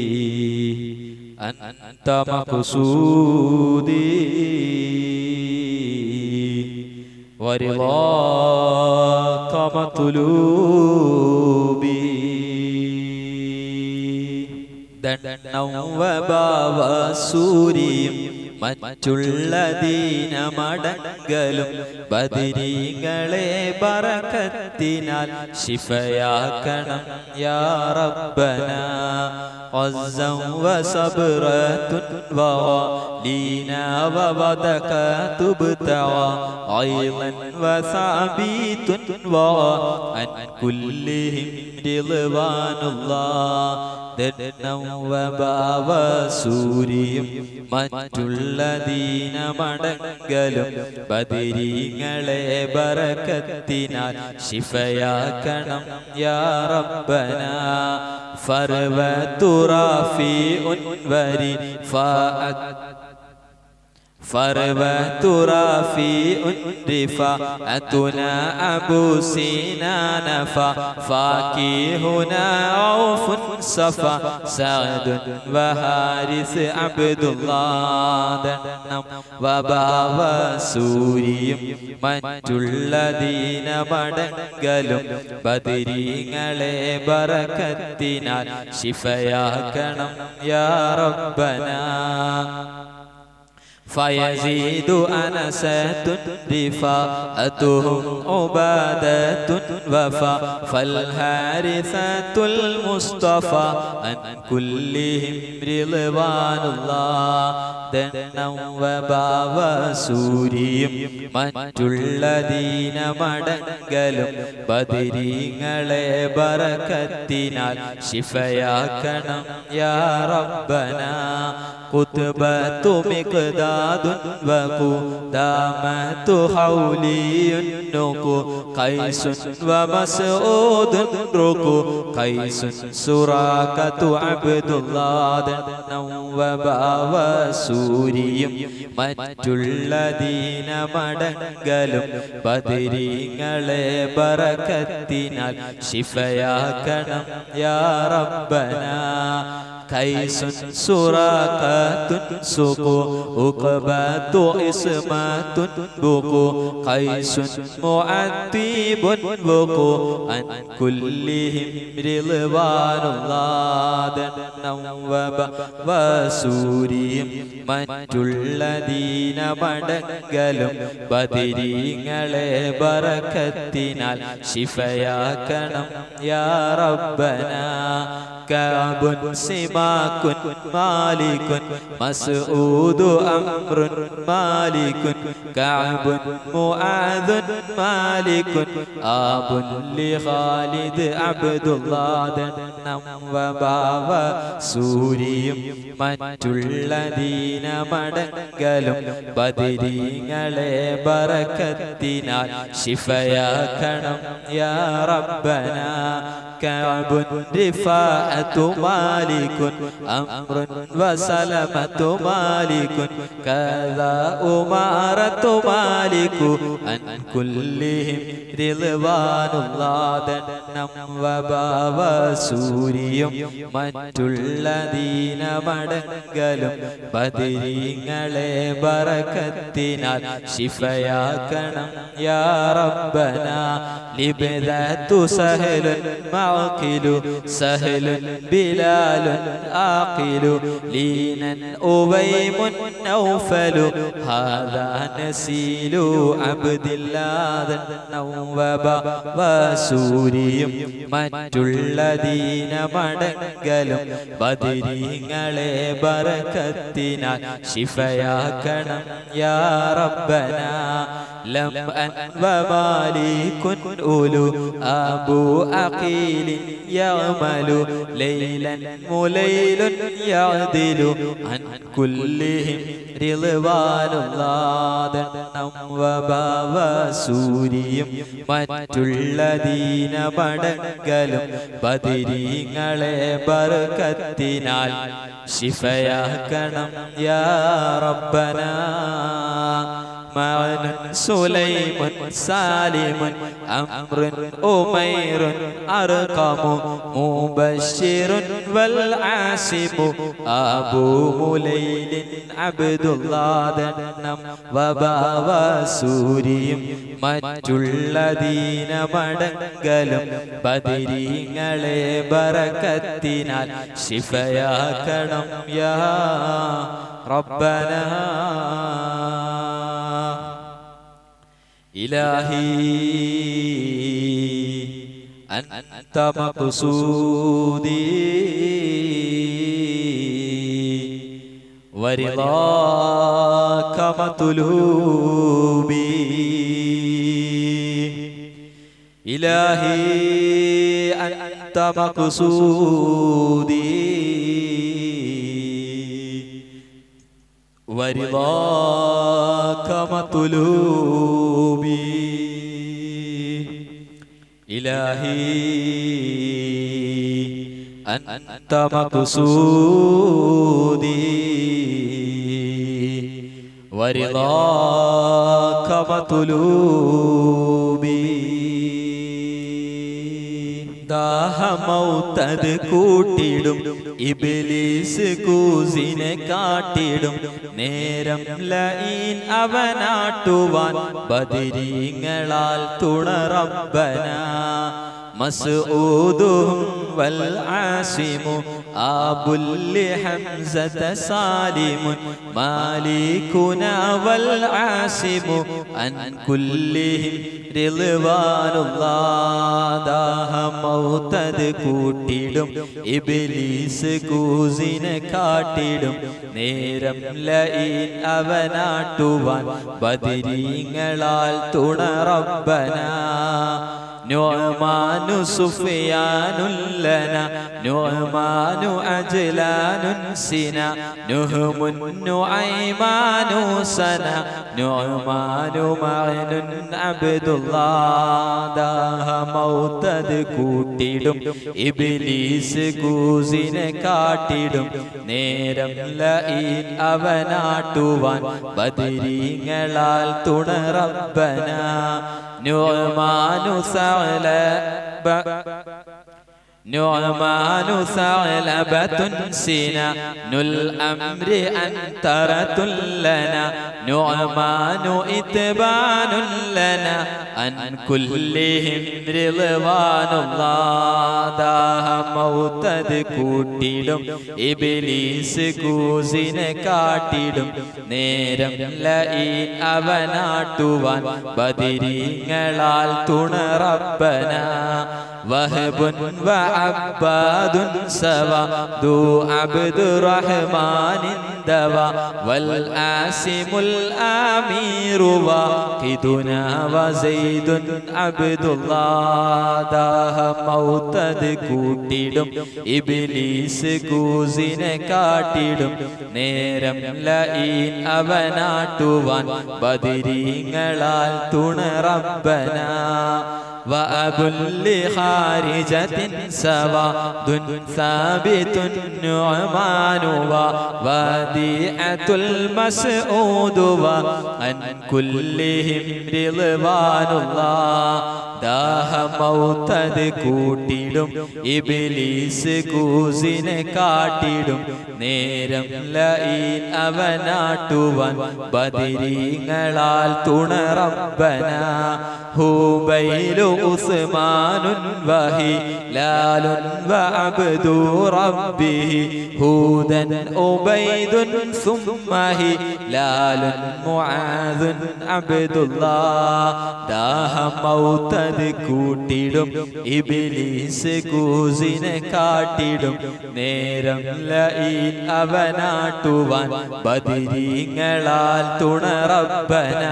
أنت مقصودي ورضاك مطلوبي ദണ്ണവ സൂര്യം മറ്റുള്ള ദീനമടങ്കലും ബദിരീങ്ങളെ ബറക്കത്തിനാൽ ശിഫയാക്കണം യാ റബ്ബന عزا وصبرة ولينا وبدك تبتعى عيلا وثابت وعن كلهم رضوان الله ദണ്ണവ സൂര്യം മറ്റുള്ള ദീനമടങ്കലും ബദിരീങ്ങളെ ബറക്കത്തിനാൽ ശിഫയാക്കണം യാ റബ്ബന ഫർവത്തുറാഫി ഉൻവരി ഫഅത് فروة رافي رفاعتنا أبو سينا نفا فاكهنا عوف صفا سعد وهارث عبد الله ദണ്ണം വബാവ സൂരിയും മറ്റുള്ള ദീനമടങ്കലും ബദിരീങ്ങളെ ബറക്കത്തിനാൽ ശിഫയാക്കണം യാ റബ്ബനാ فيزيد أنسة رفاءتهم عبادة وفا فالهارثة المصطفى عن كلهم رضوان الله ദണ്ണം വബാവ സൂരിയും മറ്റുള്ള ദീനമടങ്കലും ബദിരീങ്ങളെ ബറക്കത്തിനാൽ ശിഫയാക്കണം യാ റബ്ബന قطبة مقداد وقدامة حولي النقو قيس ومسعود ركو قيس سراكة عبد الله വബാവ സൂരിയും മറ്റുള്ള ദീനമടങ്കലും ബദിരീങ്ങളെ ബറക്കത്തിനാൽ ശിഫയാക്കണം യാ റബ്ബന കൈസുൻ സുറാഖത്തുൻ സുഖു ഉഖബത്തു ഇസ്മത്തുൻ ബുഖു കൈസുൻ മുഅത്തീബുൻ ബുഖു അൻ കുല്ലിഹിം റിൽവാനുല്ലാദ വസൂരിയും മറ്റുള്ള ദീനമടങ്കലും ബദിരീങ്ങളെ ബറക്കത്തിനാൽ ശിഫയാക്കണം യാ റബ്ബന كعب سماك مالك مسعود أمر مالك كعب معاذ مالك آب لخالد عبد الله ദണ്ണം വബാവ സൂര്യയും മറ്റുള്ള ദീനമടങ്കലും ബദിരീങ്ങളെ ബറക്കത്തിനാൽ ശിഫയാക്കണം യാ റബ്ബന كعب رفاعة مالك أمر وسلمة مالك كذا أمارة مالك عن كلهم رضوان الله ദണ്ണം വബാവ സൂര്യയും മറ്റുള്ള ദീനമടങ്കലും ബദിരീങ്ങളെ ബറക്കത്തിനാൽ ശിഫയാക്കണം യാ റബ്ബന ലിബദത്തു സഹലുൻ മഅഖിലു സഹലുൻ ബിലാലുൻ ആഖിലു ലീനൻ ഉവൈമുൻ നൗഫലു ഹാദാ നസീലു അബ്ദില്ലാഹ് നൗവബ വസൂരിയും മറ്റുള്ള ദീനമടങ്കലും ബദിരീങ്ങളെ ബറക്കത്തിനാൽ ശിഫയാക്കണം യാ റബ്ബന ലം അൻ വമാലികുൻ ഉലു അബു അഖീൽ യഅമലു ലൈലൻ മുലൈലുൻ യഅദിലു അൻ കുല്ലിഹിം റിളവാനുള്ളാദണ്ണം വബാവ സൂരിയും മറ്റുള്ള ദീനമടങ്കലും ബദിരീങ്ങളെ ബർക്കത്തിനാൽ ശിഫയാക്കണം യാ റബ്ബന معن سليم سالم أمر أمير أرقم مبشر والعاصم أبو مليل عبد الله ദണ്ണം വബാവ സൂരിയും മറ്റുള്ള ദീനമടങ്കലും ബദിരീങ്ങളെ ബറക്കത്തിനാൽ ശിഫയാക്കണം യാ റബ്ബന إلهي أنت مقصودي ورضاك مطلوبي إلهي أنت مقصودي ورضاك مطلوبي إلهي أنت مقصودي ورضاك مطلوبي ദാഹമൗത്തത് കൂട്ടിടും ഇബിലീസ് കൂസിനെ കാട്ടിടും നേരം ലൈൻ അവനാട്ടുവാൻ ബദിരീങ്ങളാൽ തുണറബന مسعودهم والعاصم أبو لحمزة سالم مالكنا والعاصم عن كلهم رضوان الله ദാഹമൗത്തത് കൂട്ടിടും ഇബിലീസ് കൂസിനെ കാട്ടിടും നേരം ലൈൻ അവനാട്ടുവാൻ ബദിരീങ്ങളാൽ തുണറബന نعمان سفيان لنا نعمان أجلان سنا نهم نعيمان سنا نعمان معن عبد الله ദാഹ മൗത്തത് കൂട്ടിടും ഇബിലീസ് കൂസിനെ കാട്ടിടും നേരം ലഈൻ അവനാട്ടുവാൻ ബദിരീങ്ങളാൽ തുണറബന نعمان ثعلب نعمان ثعلبة سنا الأمر أنترة لنا نعمان إتبان لنا عن كلهم رضوان الله ദാഹ മൗത്തത് കൂട്ടിടും ഇബിലീസ് കൂസിനെ കാട്ടിടും നേരം ലഈൻ അവനാട്ടുവാൻ ബദിരീങ്ങളാൽ തുണറബന وهب وعباد سوى ذو عبد الرحمن دوا والآسم الآمير واقدنا وزيد عبد الله ദാഹ മൗത്തത് കൂട്ടിടും ഇബിലീസ് കൂസിനെ കാട്ടിടും നേരം ലഈൻ അവനാട്ടുവാൻ ബദിരീങ്ങളാൽ തുണറബന وأب لخارجة سواد ثابت نعمان ووديعة المسعود وعن كلهم رضوان الله ദാഹമൗത്തത് കൂട്ടിടും ഇബിലീസ് കൂസിനെ കാട്ടിടും നേരം ലഈൻ അവനാട്ടുവാൻ ബദിരീങ്ങളാൽ തുണറബന ഹൂബൈലു ഉസ്മാനുൻ വഹി ലാലുൻ വഅബ്ദു റബ്ബിഹി ഹൂദൻ ഉബൈദുൻ സുമ്മഹി ലാലുൻ മുആദുൻ അബ്ദുല്ലാഹ് ദാഹമൗത്തത് കൂട്ടിടും ഇബിലീസ് കൂസിനെ കാട്ടിടും നേരം ലഈൻ അവനാട്ടുവാൻ ബദിരീങ്ങളാൽ തുണറബന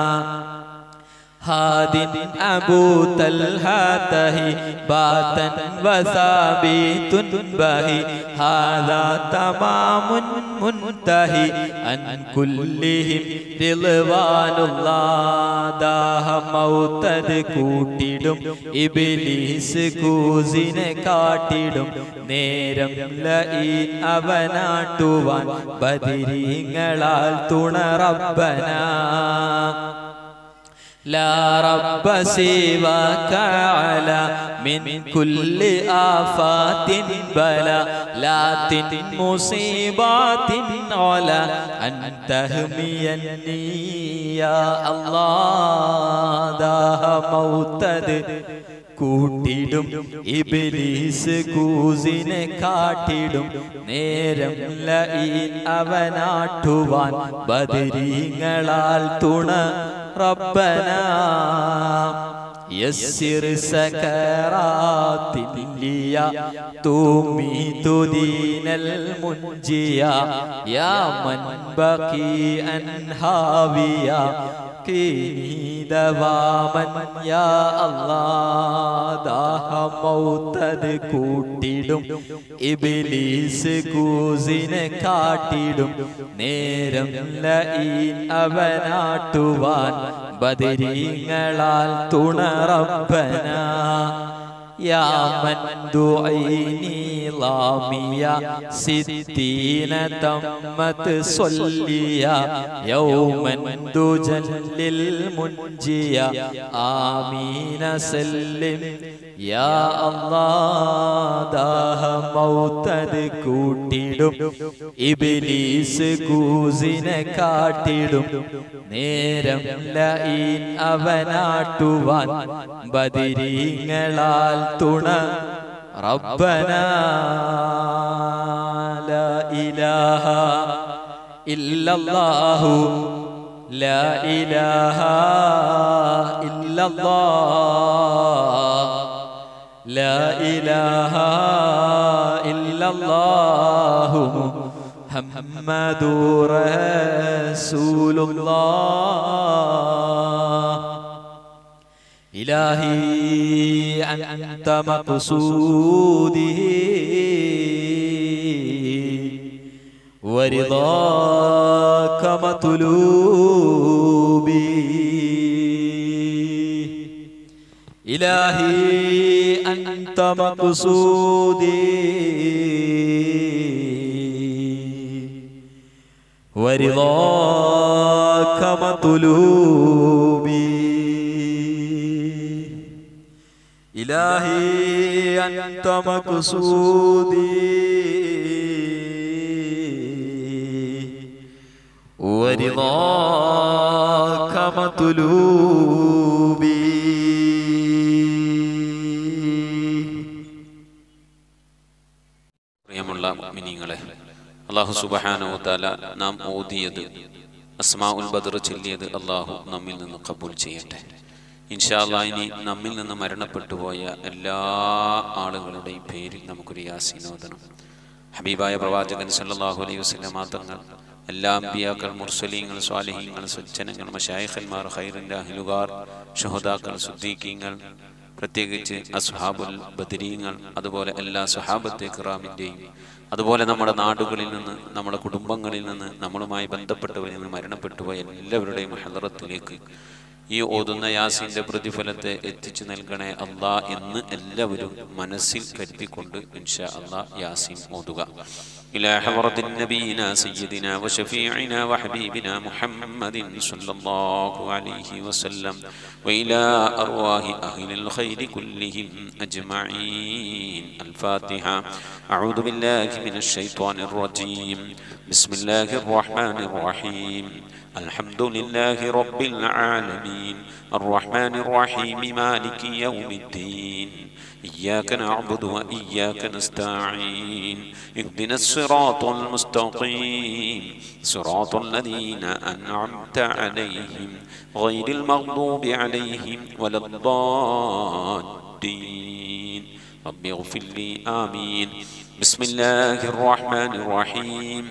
هاد أبو طلحته باتا وثابت بهي هذا تمام منتهي عن كلهم رضوان الله ദാഹ മൗത്തത് കൂട്ടിടും ഇബിലീസ് കൂസിനെ കാട്ടിടും നേരം ലഈൻ അവനാട്ടുവാൻ ബദിരീങ്ങളാൽ തുണറബന لا رب سواك على من كل آفات بلا لا مصيبات على أن تهميني يا الله داه موتد കൂട്ടിടും ഇബിലീസ് കൂസിനെ കാട്ടിടും നേരം ലഈൻ അവനാട്ടുവാൻ ബദരീങ്ങളാൽ തുണ ربنا يسر سكرات ليا تميت دين المنجيا يا من بقي أنهاويا كيني دواما يا الله ദാഹമൗത്തത് കൂട്ടിടും ഇബിലീസ് കൂസിനെ കാട്ടിടും നേരം ലഈൻ അവനാട്ടുവാൻ ബദരീങ്ങളാൽ തുണറബന يا من دعيني لاميا ستين تمت صليا يوما دجل المنجيا آمين سلم يا الله ദാഹ മൗത്തത് കൂട്ടിടും ഇബിലീസ് കൂസിനെ കാട്ടിടും നേരം ലഈൻ അവനാട്ടുവാൻ ബദിരീങ്ങളാൽ തുണ ربنا لا إله إلا الله لا إله إلا الله لا إله إلا الله محمد رسول الله إلهي أنت مقصودي ورضاك مطلوبي إلهي أنت مقصودي ورضاك مطلوبي إلهي أنت مقصودي ورضاك مطلوبي പ്രിയമുള്ള മിനിങ്ങളെ അള്ളാഹു സുബഹാനോ താല നാം ഓതിയത് അസ്മാ ഉൽ ബദർ ചൊല്ലിയത് അള്ളാഹു നമ്മിൽ നിന്ന് കബൂൽ ചെയ്യട്ടെ ഇൻഷാല്ല ഇനി നമ്മിൽ നിന്ന് മരണപ്പെട്ടു പോയ എല്ലാ ആളുകളുടെയും പേരിൽ നമുക്കൊരു യാസീനോദനം ഹബീബായ പ്രവാചകൻ സല്ലല്ലാഹു അലൈഹി വസല്ലമ തങ്ങൾ എല്ലാ അമ്പിയാക്കൾ മുർസലീങ്ങൾ സ്വാലിഹീങ്ങൾ സജ്ജനങ്ങൾ മഷായിഖന്മാർ ഖൈറിൻ്റെ അഹിലുകാർ ഷുഹദാക്കൾ സുദ്ദീഖീങ്ങൾ പ്രത്യേകിച്ച് അസ്ഹാബുൽ ബദരീങ്ങൾ അതുപോലെ എല്ലാ സഹാബത്തെ കിറാമിൻ്റെയും അതുപോലെ നമ്മുടെ നാടുകളിൽ നിന്ന് നമ്മുടെ കുടുംബങ്ങളിൽ നിന്ന് നമ്മളുമായി ബന്ധപ്പെട്ടവരിൽ നിന്ന് മരണപ്പെട്ടുപോയ എല്ലാവരുടെയും ഹലറത്തിലേക്ക് ഈ ഓതുന്ന യാസിന്റെ പ്രതിഫലത്തെ എത്തിച്ചു നൽകണേ അള്ളാ എന്ന് എല്ലാവരും മനസ്സിൽ കരുതിക്കൊണ്ട് ഇൻഷാ അള്ളാ യാസീൻ ഓതുക إلى حضرة نبينا سيدنا وشفيعنا وحبيبنا محمد صلى الله عليه وسلم وإلى أرواح أهل الخير كلهم أجمعين الفاتحة أعوذ بالله من الشيطان الرجيم بسم الله الرحمن الرحيم الحمد لله رب العالمين الرحمن الرحيم مالك يوم الدين إياك نعبد وإياك نستعين اهدنا الصراط المستقيم صراط الذين أنعمت عليهم غير المغضوب عليهم ولا الضالين رب اغفر لي آمين بسم الله الرحمن الرحيم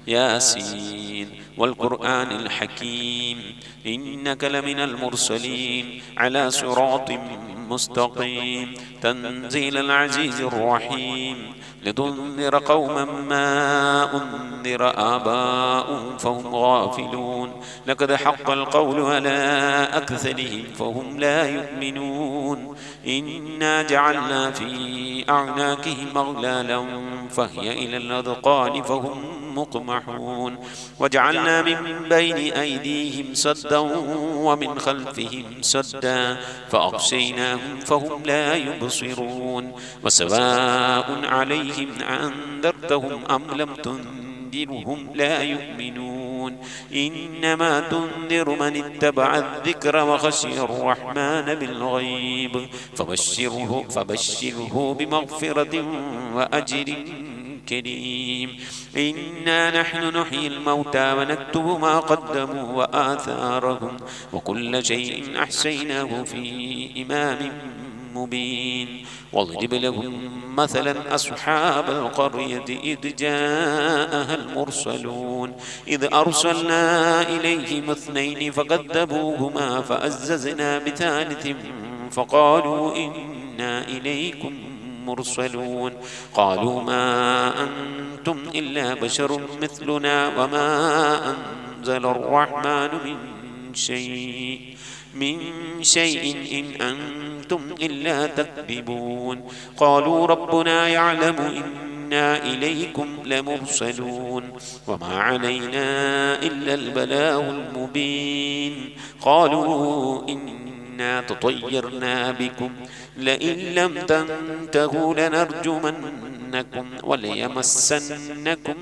ياسين والقرآن الحكيم إنك لمن المرسلين على صراط مستقيم تنزيل العزيز الرحيم لتنذر قوما ما أنذر آباؤهم فهم غافلون لقد حق القول على أكثرهم فهم لا يؤمنون إنا جعلنا في أعناقهم أغلالا فهي إلى الأذقان فهم مقمحون وجعلنا من بين أيديهم سدا ومن خلفهم سدا فأغشيناهم فهم لا يبصرون وسواء عليهم أنذرتهم أم لم تنذرهم لا يؤمنون إنما تنذر من اتبع الذكر وخشي الرحمن بالغيب فبشره فبشره بمغفرة وأجر كريم إنا نحن نحيي الموتى ونكتب ما قدموا وآثارهم وكل شيء أحسيناه في إمام مبين واضرب لهم مثلا أصحاب القرية إذ جاءها المرسلون إذ أرسلنا إليهم اثنين فكذبوهما فأززنا بثالث فقالوا إنا إليكم مرسلون قالوا ما أنتم إلا بشر مثلنا وما أنزل الرحمن من شيء من شيء إن أنتم إلا تكذبون قالوا ربنا يعلم إنا إليكم لمرسلون وما علينا إلا البلاغ المبين قالوا إنا تطيرنا بكم لئن لم تنتهوا لنرجمنكم وليمسنكم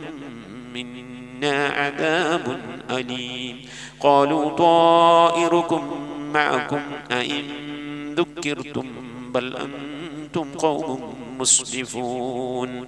منا عذاب أليم قالوا طائركم معكم أئن ذكرتم بل أنتم قوم مسرفون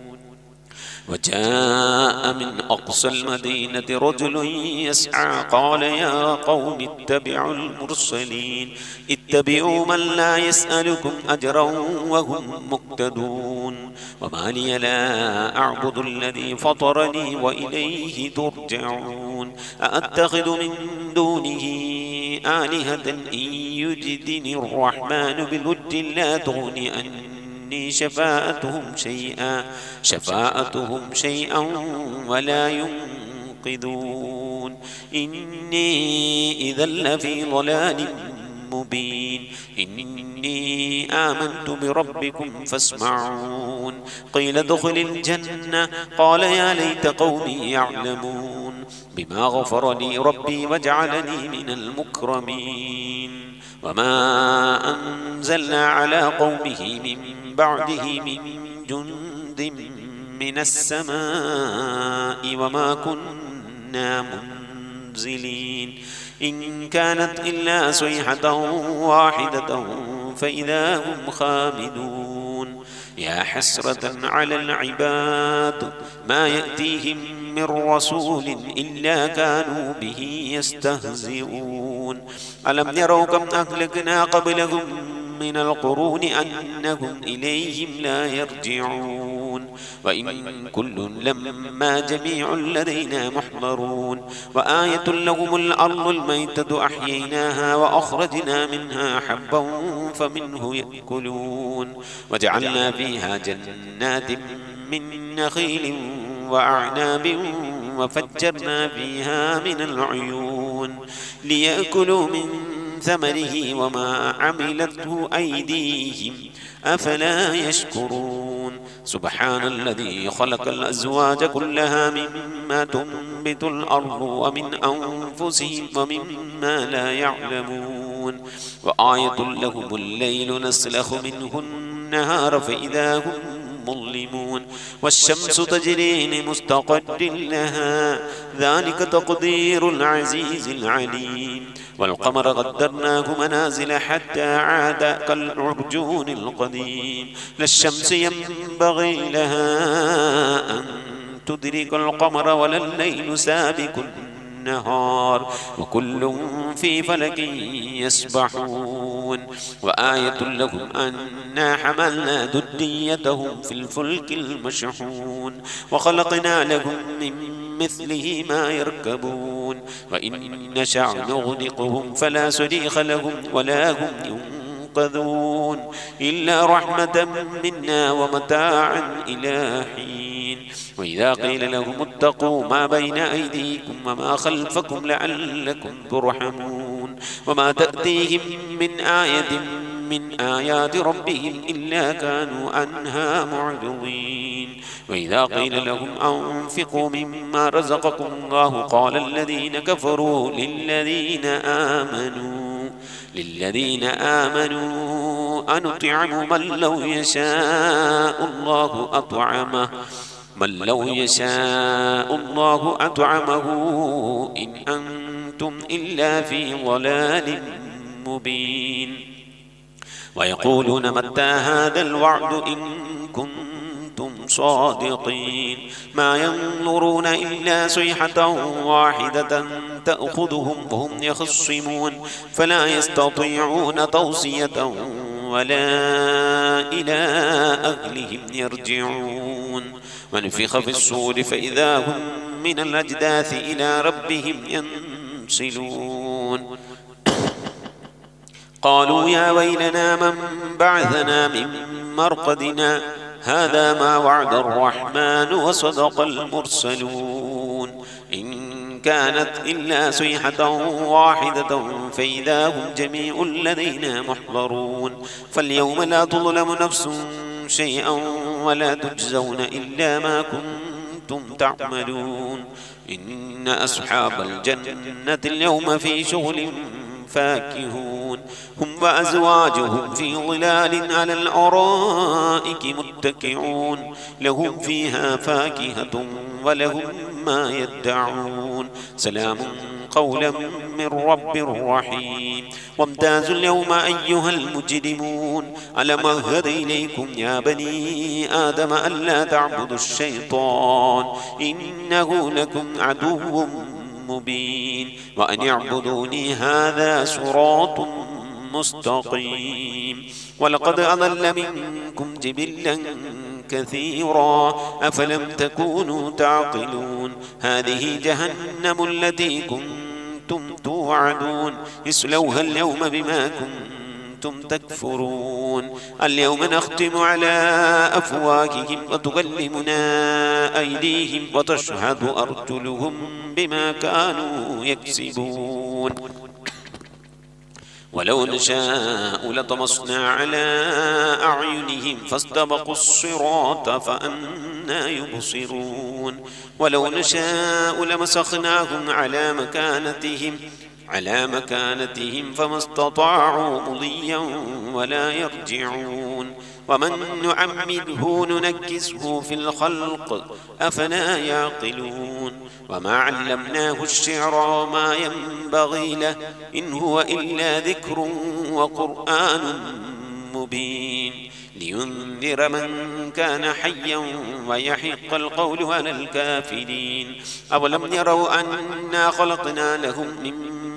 وجاء من أقصى المدينة رجل يسعى قال يا قوم اتبعوا المرسلين اتبعوا من لا يسألكم أجرا وهم مقتدون وما لي لا أعبد الذي فطرني وإليه ترجعون أأتخذ من دونه آلهة إن يجدني الرحمن بلد لا تغني عني عني شفاءتهم شيئا شفاءتهم شيئا ولا ينقذون إني إذا لفي ضلال مبين إني آمنت بربكم فاسمعون قيل ادخل الجنة قال يا ليت قومي يعلمون بما غفر لي ربي وجعلني من المكرمين وما أنزلنا على قومه من بعده من جند من السماء وما كنا منزلين إن كانت إلا صيحة واحدة فإذا هم خامدون يا حسرة على العباد ما يأتيهم من رسول إلا كانوا به يستهزئون ألم يروا كم أهلكنا قبلهم من القرون أنهم إليهم لا يرجعون وإن كل لما جميع لدينا محضرون وآية لهم الأرض الميتة أحييناها وأخرجنا منها حبا فمنه يأكلون وجعلنا فيها جنات من نخيل وأعناب وفجرنا فيها من العيون ليأكلوا من ثمره وما عملته أيديهم أفلا يشكرون سبحان الذي خلق الأزواج كلها مما تنبت الأرض ومن أنفسهم ومما لا يعلمون وآية لهم الليل نسلخ منه النهار فإذا هم مظلمون والشمس تجري لمستقر لها ذلك تقدير العزيز العليم والقمر قدرناه منازل حتى عاد كالعرجون القديم لا الشمس ينبغي لها أن تدرك القمر ولا الليل سابق النهار وكل في فلك يسبحون وآية لهم أنا حملنا ذريتهم في الفلك المشحون وخلقنا لهم من مثله ما يركبون وإن نشأ نغرقهم فلا صريخ لهم ولا هم ينقذون إلا رحمة منا ومتاعا إلى حين وإذا قيل لهم اتقوا ما بين أيديكم وما خلفكم لعلكم ترحمون وما تأتيهم من آية من آيات ربهم إلا كانوا عنها معرضين وإذا قيل لهم أنفقوا مما رزقكم الله قال الذين كفروا للذين آمنوا للذين آمنوا أنطعم من لو يشاء الله أطعمه من لو يشاء الله أطعمه إن أنتم إلا في ضلال مبين ويقولون متى هذا الوعد إن كنتم صادقين ما ينظرون إلا صيحة واحدة تأخذهم وهم يخصمون فلا يستطيعون توصية ولا إلى أهلهم يرجعون ونفخ في الصور فإذا هم من الأجداث إلى ربهم ينسلون قالوا يا ويلنا من بعثنا من مرقدنا هذا ما وعد الرحمن وصدق المرسلون إن كانت إلا صيحة واحدة فإذا هم جميع لدينا محضرون فاليوم لا تظلم نفس شيئا ولا تجزون إلا ما كنتم تعملون إن أصحاب الجنة اليوم في شغل فاكهون هم وأزواجهم في ظلال على الأرائك متكئون لهم فيها فاكهة ولهم ما يدعون سلام قولا من رب رحيم وامتازوا اليوم أيها المجرمون ألم أهد إليكم يا بني آدم ألا تعبدوا الشيطان إنه لكم عدو مبين وأن يعبدوني هذا صراط مستقيم ولقد أضل منكم جبلا كثيرا أفلم تكونوا تعقلون هذه جهنم التي كنتم توعدون اصلوها اليوم بما كنتم تكفرون اليوم نختم على أفواههم وتكلمنا أيديهم وتشهد أرجلهم بما كانوا يكسبون ولو نشاء لطمسنا على أعينهم فاستبقوا الصراط فأنا يبصرون ولو نشاء لمسخناهم على مكانتهم على مكانتهم فما استطاعوا مضيا ولا يرجعون ومن نعمده ننكسه في الخلق أفلا يعقلون وما علمناه الشعر وما ينبغي له إن هو إلا ذكر وقرآن مبين لينذر من كان حيا ويحق القول على الكافرين أولم يروا أنا خلقنا لهم مما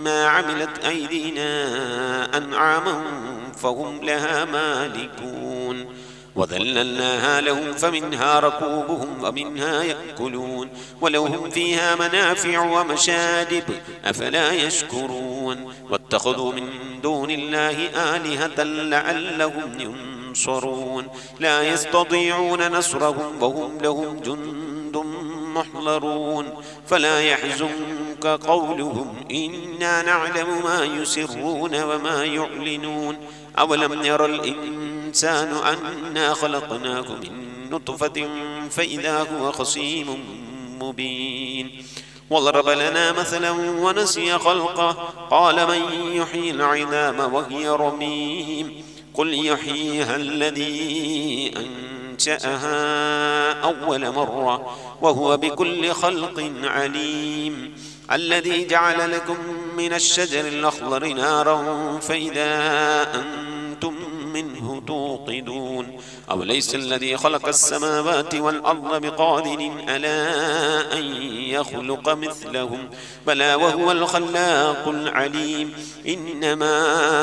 مما عملت أيدينا أنعاما فهم لها مالكون وذللناها لهم فمنها ركوبهم ومنها يأكلون ولهم فيها منافع ومشارب أفلا يشكرون واتخذوا من دون الله آلهة لعلهم ينصرون لا يستطيعون نصرهم وهم لهم جند محضرون فلا يحزنك قولهم إنا نعلم ما يسرون وما يعلنون أولم ير الإنسان أنا خلقناه من نطفة فإذا هو خصيم مبين وضرب لنا مثلا ونسي خلقه قال من يحيي العظام وهي رميم قل يحييها الذي أنشأها أول مرة وهو بكل خلق عليم الذي جعل لكم من الشجر الأخضر نارا فإذا أنتم منه توقدون أوليس الذي خلق السماوات والأرض بقادر ألا أن يخلق مثلهم بلى وهو الخلاق العليم إنما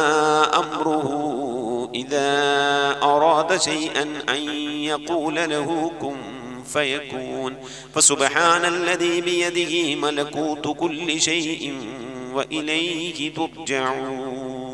أمره إذا أراد شيئا أن يقول له كن فيكون فسبحان الذي بيده ملكوت كل شيء وإليه ترجعون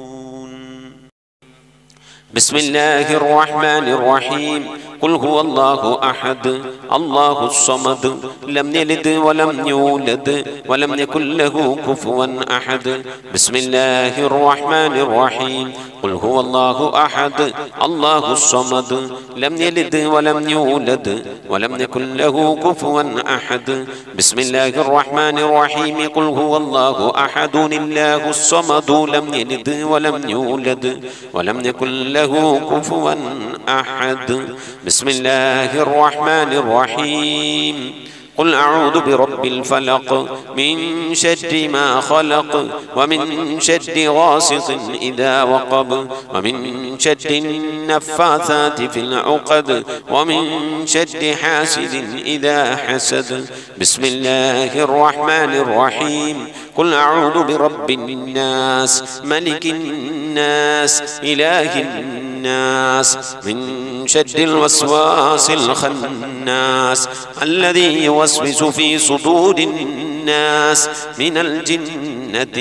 بسم الله الرحمن الرحيم قل هو الله أحد الله الصمد لم يلد ولم يولد ولم يكن له كفوا أحد بسم الله الرحمن الرحيم قل هو الله أحد الله الصمد لم يلد ولم يولد ولم يكن له كفوا أحد بسم الله الرحمن الرحيم قل هو الله أحد الله الصمد لم يلد ولم يولد ولم يكن له كفوا أحد بسم الله الرحمن الرحيم قل أعوذ برب الفلق من شر ما خلق ومن شر غاسق إذا وقب ومن شر النفاثات في العقد ومن شر حاسد إذا حسد بسم الله الرحمن الرحيم قل أعوذ برب الناس ملك الناس إله الناس من شر الوسواس الخناس الذي يوسوس في صدور الناس من الجنة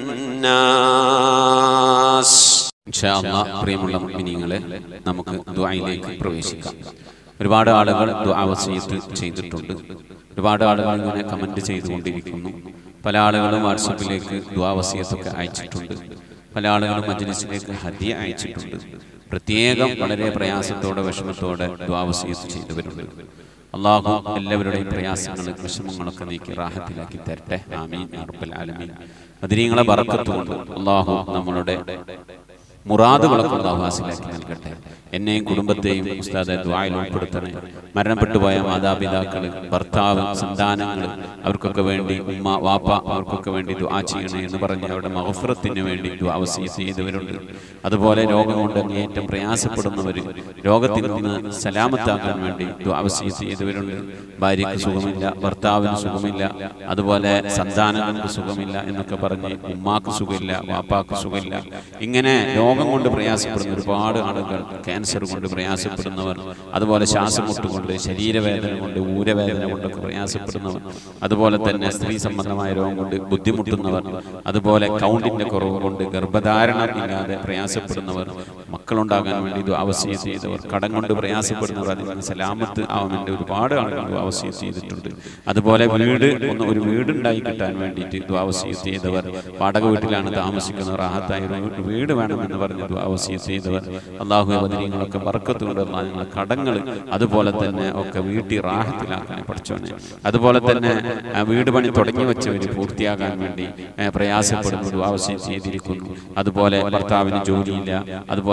والناس ഇൻഷാ അല്ലാ, പ്രിയമുള്ള മുഅ്മിനീങ്ങളെ നമുക്ക് ദുആയിലേക്ക് പ്രവേശിക്കാം ഒരുപാട് ആളുകൾ ദുആ വസീയത്ത് ചെയ്തിട്ടുണ്ട് ഒരുപാട് ആളുകൾ ഇങ്ങനെ കമന്റ് ചെയ്തുകൊണ്ടിരിക്കുന്നു പല ആളുകളും വാട്സപ്പിലേക്ക് ദുആ വസീയത്തൊക്കെ അയച്ചിട്ടുണ്ട് പല ആളുകളും മജ്ലിസിലേക്ക് ഹദിയ അയച്ചിട്ടുണ്ട് പ്രത്യേകം വളരെ പ്രയാസത്തോടെ വിഷമത്തോടെ ദുആ വസീയത്ത് ചെയ്തവരുണ്ട് അള്ളാഹു എല്ലാവരുടെയും പ്രയാസങ്ങളും വിഷമങ്ങളൊക്കെ നീക്കി റാഹത്തിലാക്കി തരട്ടെ ആമീൻ യാ റബ്ബൽ ആലമീൻ മദരീങ്ങളെ ബറക്കത്തുകൊണ്ട് അള്ളാഹു നമ്മളുടെ മുറാദുകളൊക്കെ അള്ളാഹു ഹാസിലാക്കി നൽകട്ടെ എന്നെയും കുടുംബത്തെയും ഉസ്താദെ ദ്വായിൽ ഉൾപ്പെടുത്തണേ മരണപ്പെട്ടു പോയ മാതാപിതാക്കൾ ഭർത്താവ് സന്താനങ്ങൾ അവർക്കൊക്കെ വേണ്ടി ഉമ്മ വാപ്പ അവർക്കൊക്കെ വേണ്ടി ദുആ ചെയ്യണേ എന്ന് പറഞ്ഞ് അവരുടെ മഹഫറത്തിന് വേണ്ടി ദുആ വസീയത്ത് ചെയ്തവരുണ്ട് അതുപോലെ രോഗം കൊണ്ട് അങ്ങേയറ്റം പ്രയാസപ്പെടുന്നവർ രോഗത്തിൽ നിന്ന് സലാമത്താക്കാൻ വേണ്ടി ദുആ വസീയത്ത് ചെയ്തവരുണ്ട് ഭാര്യയ്ക്ക് സുഖമില്ല ഭർത്താവിന് സുഖമില്ല അതുപോലെ സന്താനങ്ങൾക്ക് സുഖമില്ല എന്നൊക്കെ പറഞ്ഞ് ഉമ്മാക്ക് സുഖമില്ല വാപ്പാക്ക് സുഖമില്ല ഇങ്ങനെ രോഗം കൊണ്ട് പ്രയാസപ്പെടുന്ന ഒരുപാട് ആളുകൾ ക്യാൻസർ കൊണ്ട് പ്രയാസപ്പെടുന്നവർ അതുപോലെ ശ്വാസമുട്ട് കൊണ്ട് ശരീരവേദന കൊണ്ട് ഊരവേദന കൊണ്ടൊക്കെ പ്രയാസപ്പെടുന്നവർ അതുപോലെ തന്നെ സ്ത്രീ സംബന്ധമായ രോഗം കൊണ്ട് ബുദ്ധിമുട്ടുന്നവർ അതുപോലെ കൗണ്ടിന്റെ കുറവ് കൊണ്ട് ഗർഭധാരണം ഇല്ലാതെ പ്രയാസപ്പെടുന്നവർ മക്കളുണ്ടാകാൻ വേണ്ടി ഇത് അവസ്യ ചെയ്തവർ കടം കൊണ്ട് പ്രയാസപ്പെടുന്നവർ അതിൽ നിന്ന് സലാമത്ത് ആവാൻ വേണ്ടി ഒരുപാട് ആളുകൾ അവസ്യ ചെയ്തിട്ടുണ്ട് അതുപോലെ വീട് ഒന്ന് ഒരു വീടുണ്ടായി കിട്ടാൻ വേണ്ടിയിട്ട് ഇത് അവസ്യ ചെയ്തവർ വാടക വീട്ടിലാണ് താമസിക്കുന്നവർ റാഹത്തായ ഒരു വീട് വേണമെന്ന് പറഞ്ഞ് അവസ്യ ചെയ്തവർ അള്ളാഹു അവതരിങ്ങളൊക്കെ വർക്കത്തുകൊണ്ട് ഞങ്ങളെ കടങ്ങൾ അതുപോലെ തന്നെ ഒക്കെ വീട്ടിൽ റാഹത്തിലാക്കാൻ പഠിച്ചോനെ അതുപോലെ തന്നെ ആ, വീട് പണി തുടങ്ങി വെച്ചവർ പൂർത്തിയാകാൻ വേണ്ടി ഏ, പ്രയാസപ്പെടുന്നത് ആവശ്യം ചെയ്തിരിക്കുന്നു അതുപോലെ ഭർത്താവിന് ജോലിയില്ല അതുപോലെ